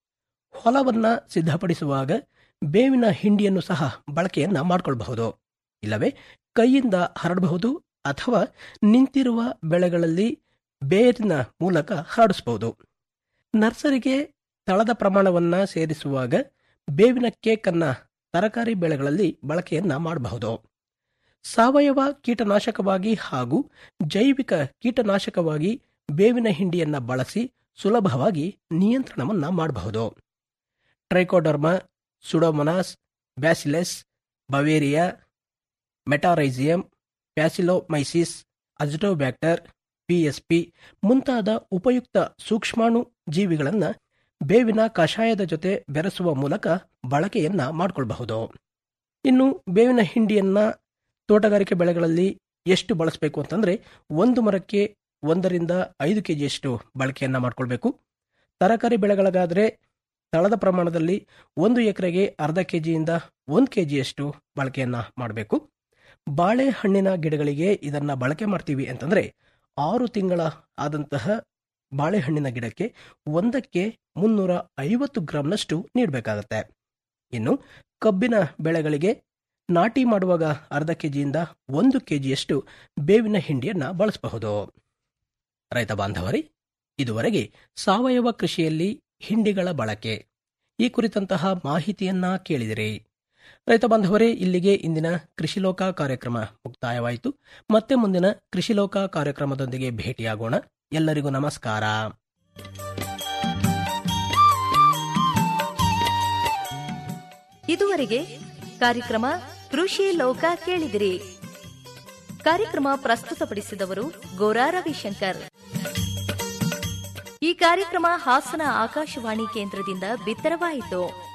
ಹೊಲವನ್ನ ಸಿದ್ಧಪಡಿಸುವಾಗ ಬೇವಿನ ಹಿಂಡಿಯನ್ನು ಸಹ ಬಳಕೆಯನ್ನ ಮಾಡಿಕೊಳ್ಳಬಹುದು ಇಲ್ಲವೇ ಕೈಯಿಂದ ಹರಡಬಹುದು ಅಥವಾ ನಿಂತಿರುವ ಬೆಳೆಗಳಲ್ಲಿ ಬೇರಿನ ಮೂಲಕ ಹರಡಿಸಬಹುದು ನರ್ಸರಿಗೆ ತಳದ ಪ್ರಮಾಣವನ್ನ ಸೇರಿಸುವಾಗ ಬೇವಿನ ಕೇಕ್ ಅನ್ನ ತರಕಾರಿ ಬೆಳೆಗಳಲ್ಲಿ ಬಳಕೆಯನ್ನ ಮಾಡಬಹುದು ಸಾವಯವ ಕೀಟನಾಶಕವಾಗಿ ಹಾಗೂ ಜೈವಿಕ ಕೀಟನಾಶಕವಾಗಿ ಬೇವಿನ ಹಿಂಡಿಯನ್ನ ಬಳಸಿ ಸುಲಭವಾಗಿ ನಿಯಂತ್ರಣವನ್ನ ಮಾಡಬಹುದು trichoderma pseudomonas bacillus beauveria metarhizium paecilomyces azotobacter PSP ಮುಂತಾದ ಉಪಯುಕ್ತ ಸೂಕ್ಷ್ಮಾಣು ಜೀವಿಗಳನ್ನ ಬೇವಿನ ಕಷಾಯದ ಜೊತೆ ಬೆರೆಸುವ ಮೂಲಕ ಬಳಕೆಯನ್ನ ಮಾಡಿಕೊಳ್ಳಬಹುದು ಇನ್ನು ಬೇವಿನ ಹಿಂಡಿಯನ್ನ ತೋಟಗಾರಿಕೆ ಬೆಳೆಗಳಲ್ಲಿ ಎಷ್ಟು ಬಳಸಬೇಕು ಅಂತಂದ್ರೆ ಒಂದು ಮರಕ್ಕೆ ಒಂದರಿಂದ ಐದು ಕೆಜಿಯಷ್ಟು ಬಳಕೆಯನ್ನ ಮಾಡಿಕೊಳ್ಬೇಕು ತರಕಾರಿ ಬೆಳೆಗಳಿಗಾದ್ರೆ ತಳದ ಪ್ರಮಾಣದಲ್ಲಿ ಒಂದು ಎಕರೆಗೆ ಅರ್ಧ ಕೆಜಿಯಿಂದ ಒಂದು ಕೆಜಿಯಷ್ಟು ಬಳಕೆಯನ್ನ ಮಾಡಬೇಕು ಬಾಳೆಹಣ್ಣಿನ ಗಿಡಗಳಿಗೆ ಇದನ್ನ ಬಳಕೆ ಮಾಡ್ತೀವಿ ಅಂತಂದ್ರೆ ಆರು ತಿಂಗಳ ಆದಂತಹ ಬಾಳೆಹಣ್ಣಿನ ಗಿಡಕ್ಕೆ ಒಂದಕ್ಕೆ ಮುನ್ನೂರ ಐವತ್ತು ಗ್ರಾಂನಷ್ಟು ನೀಡಬೇಕಾಗತ್ತೆ ಇನ್ನು ಕಬ್ಬಿನ ಬೆಳೆಗಳಿಗೆ ನಾಟಿ ಮಾಡುವಾಗ ಅರ್ಧ ಕೆಜಿಯಿಂದ ಒಂದು ಕೆಜಿಯಷ್ಟು ಬೇವಿನ ಹಿಂಡಿಯನ್ನ ಬಳಸಬಹುದು ರೈತ ಬಾಂಧವರೇ ಇದುವರೆಗೆ ಸಾವಯವ ಕೃಷಿಯಲ್ಲಿ ಹಿಂಡಿಗಳ ಬಳಕೆ ಈ ಕುರಿತಂತಹ ಮಾಹಿತಿಯನ್ನ ಕೇಳಿದಿರಿ ರೈತ ಬಾಂಧವರೇ ಇಲ್ಲಿಗೆ ಇಂದಿನ ಕೃಷಿಲೋಕ ಕಾರ್ಯಕ್ರಮ ಮುಕ್ತಾಯವಾಯಿತು ಮತ್ತೆ ಮುಂದಿನ ಕೃಷಿಲೋಕ ಕಾರ್ಯಕ್ರಮದೊಂದಿಗೆ ಭೇಟಿಯಾಗೋಣ ಎಲ್ಲರಿಗೂ ನಮಸ್ಕಾರ ಇದುವರೆಗೆ ಕಾರ್ಯಕ್ರಮ ಕೃಷಿ ಲೋಕ ಕೇಳಿದಿರಿ ಕಾರ್ಯಕ್ರಮ ಪ್ರಸ್ತುತಪಡಿಸಿದವರು ಗೋರಾ ರವಿಶಂಕರ್ ಈ ಕಾರ್ಯಕ್ರಮ ಹಾಸನ ಆಕಾಶವಾಣಿ ಕೇಂದ್ರದಿಂದ ಬಿತ್ತರವಾಯಿತು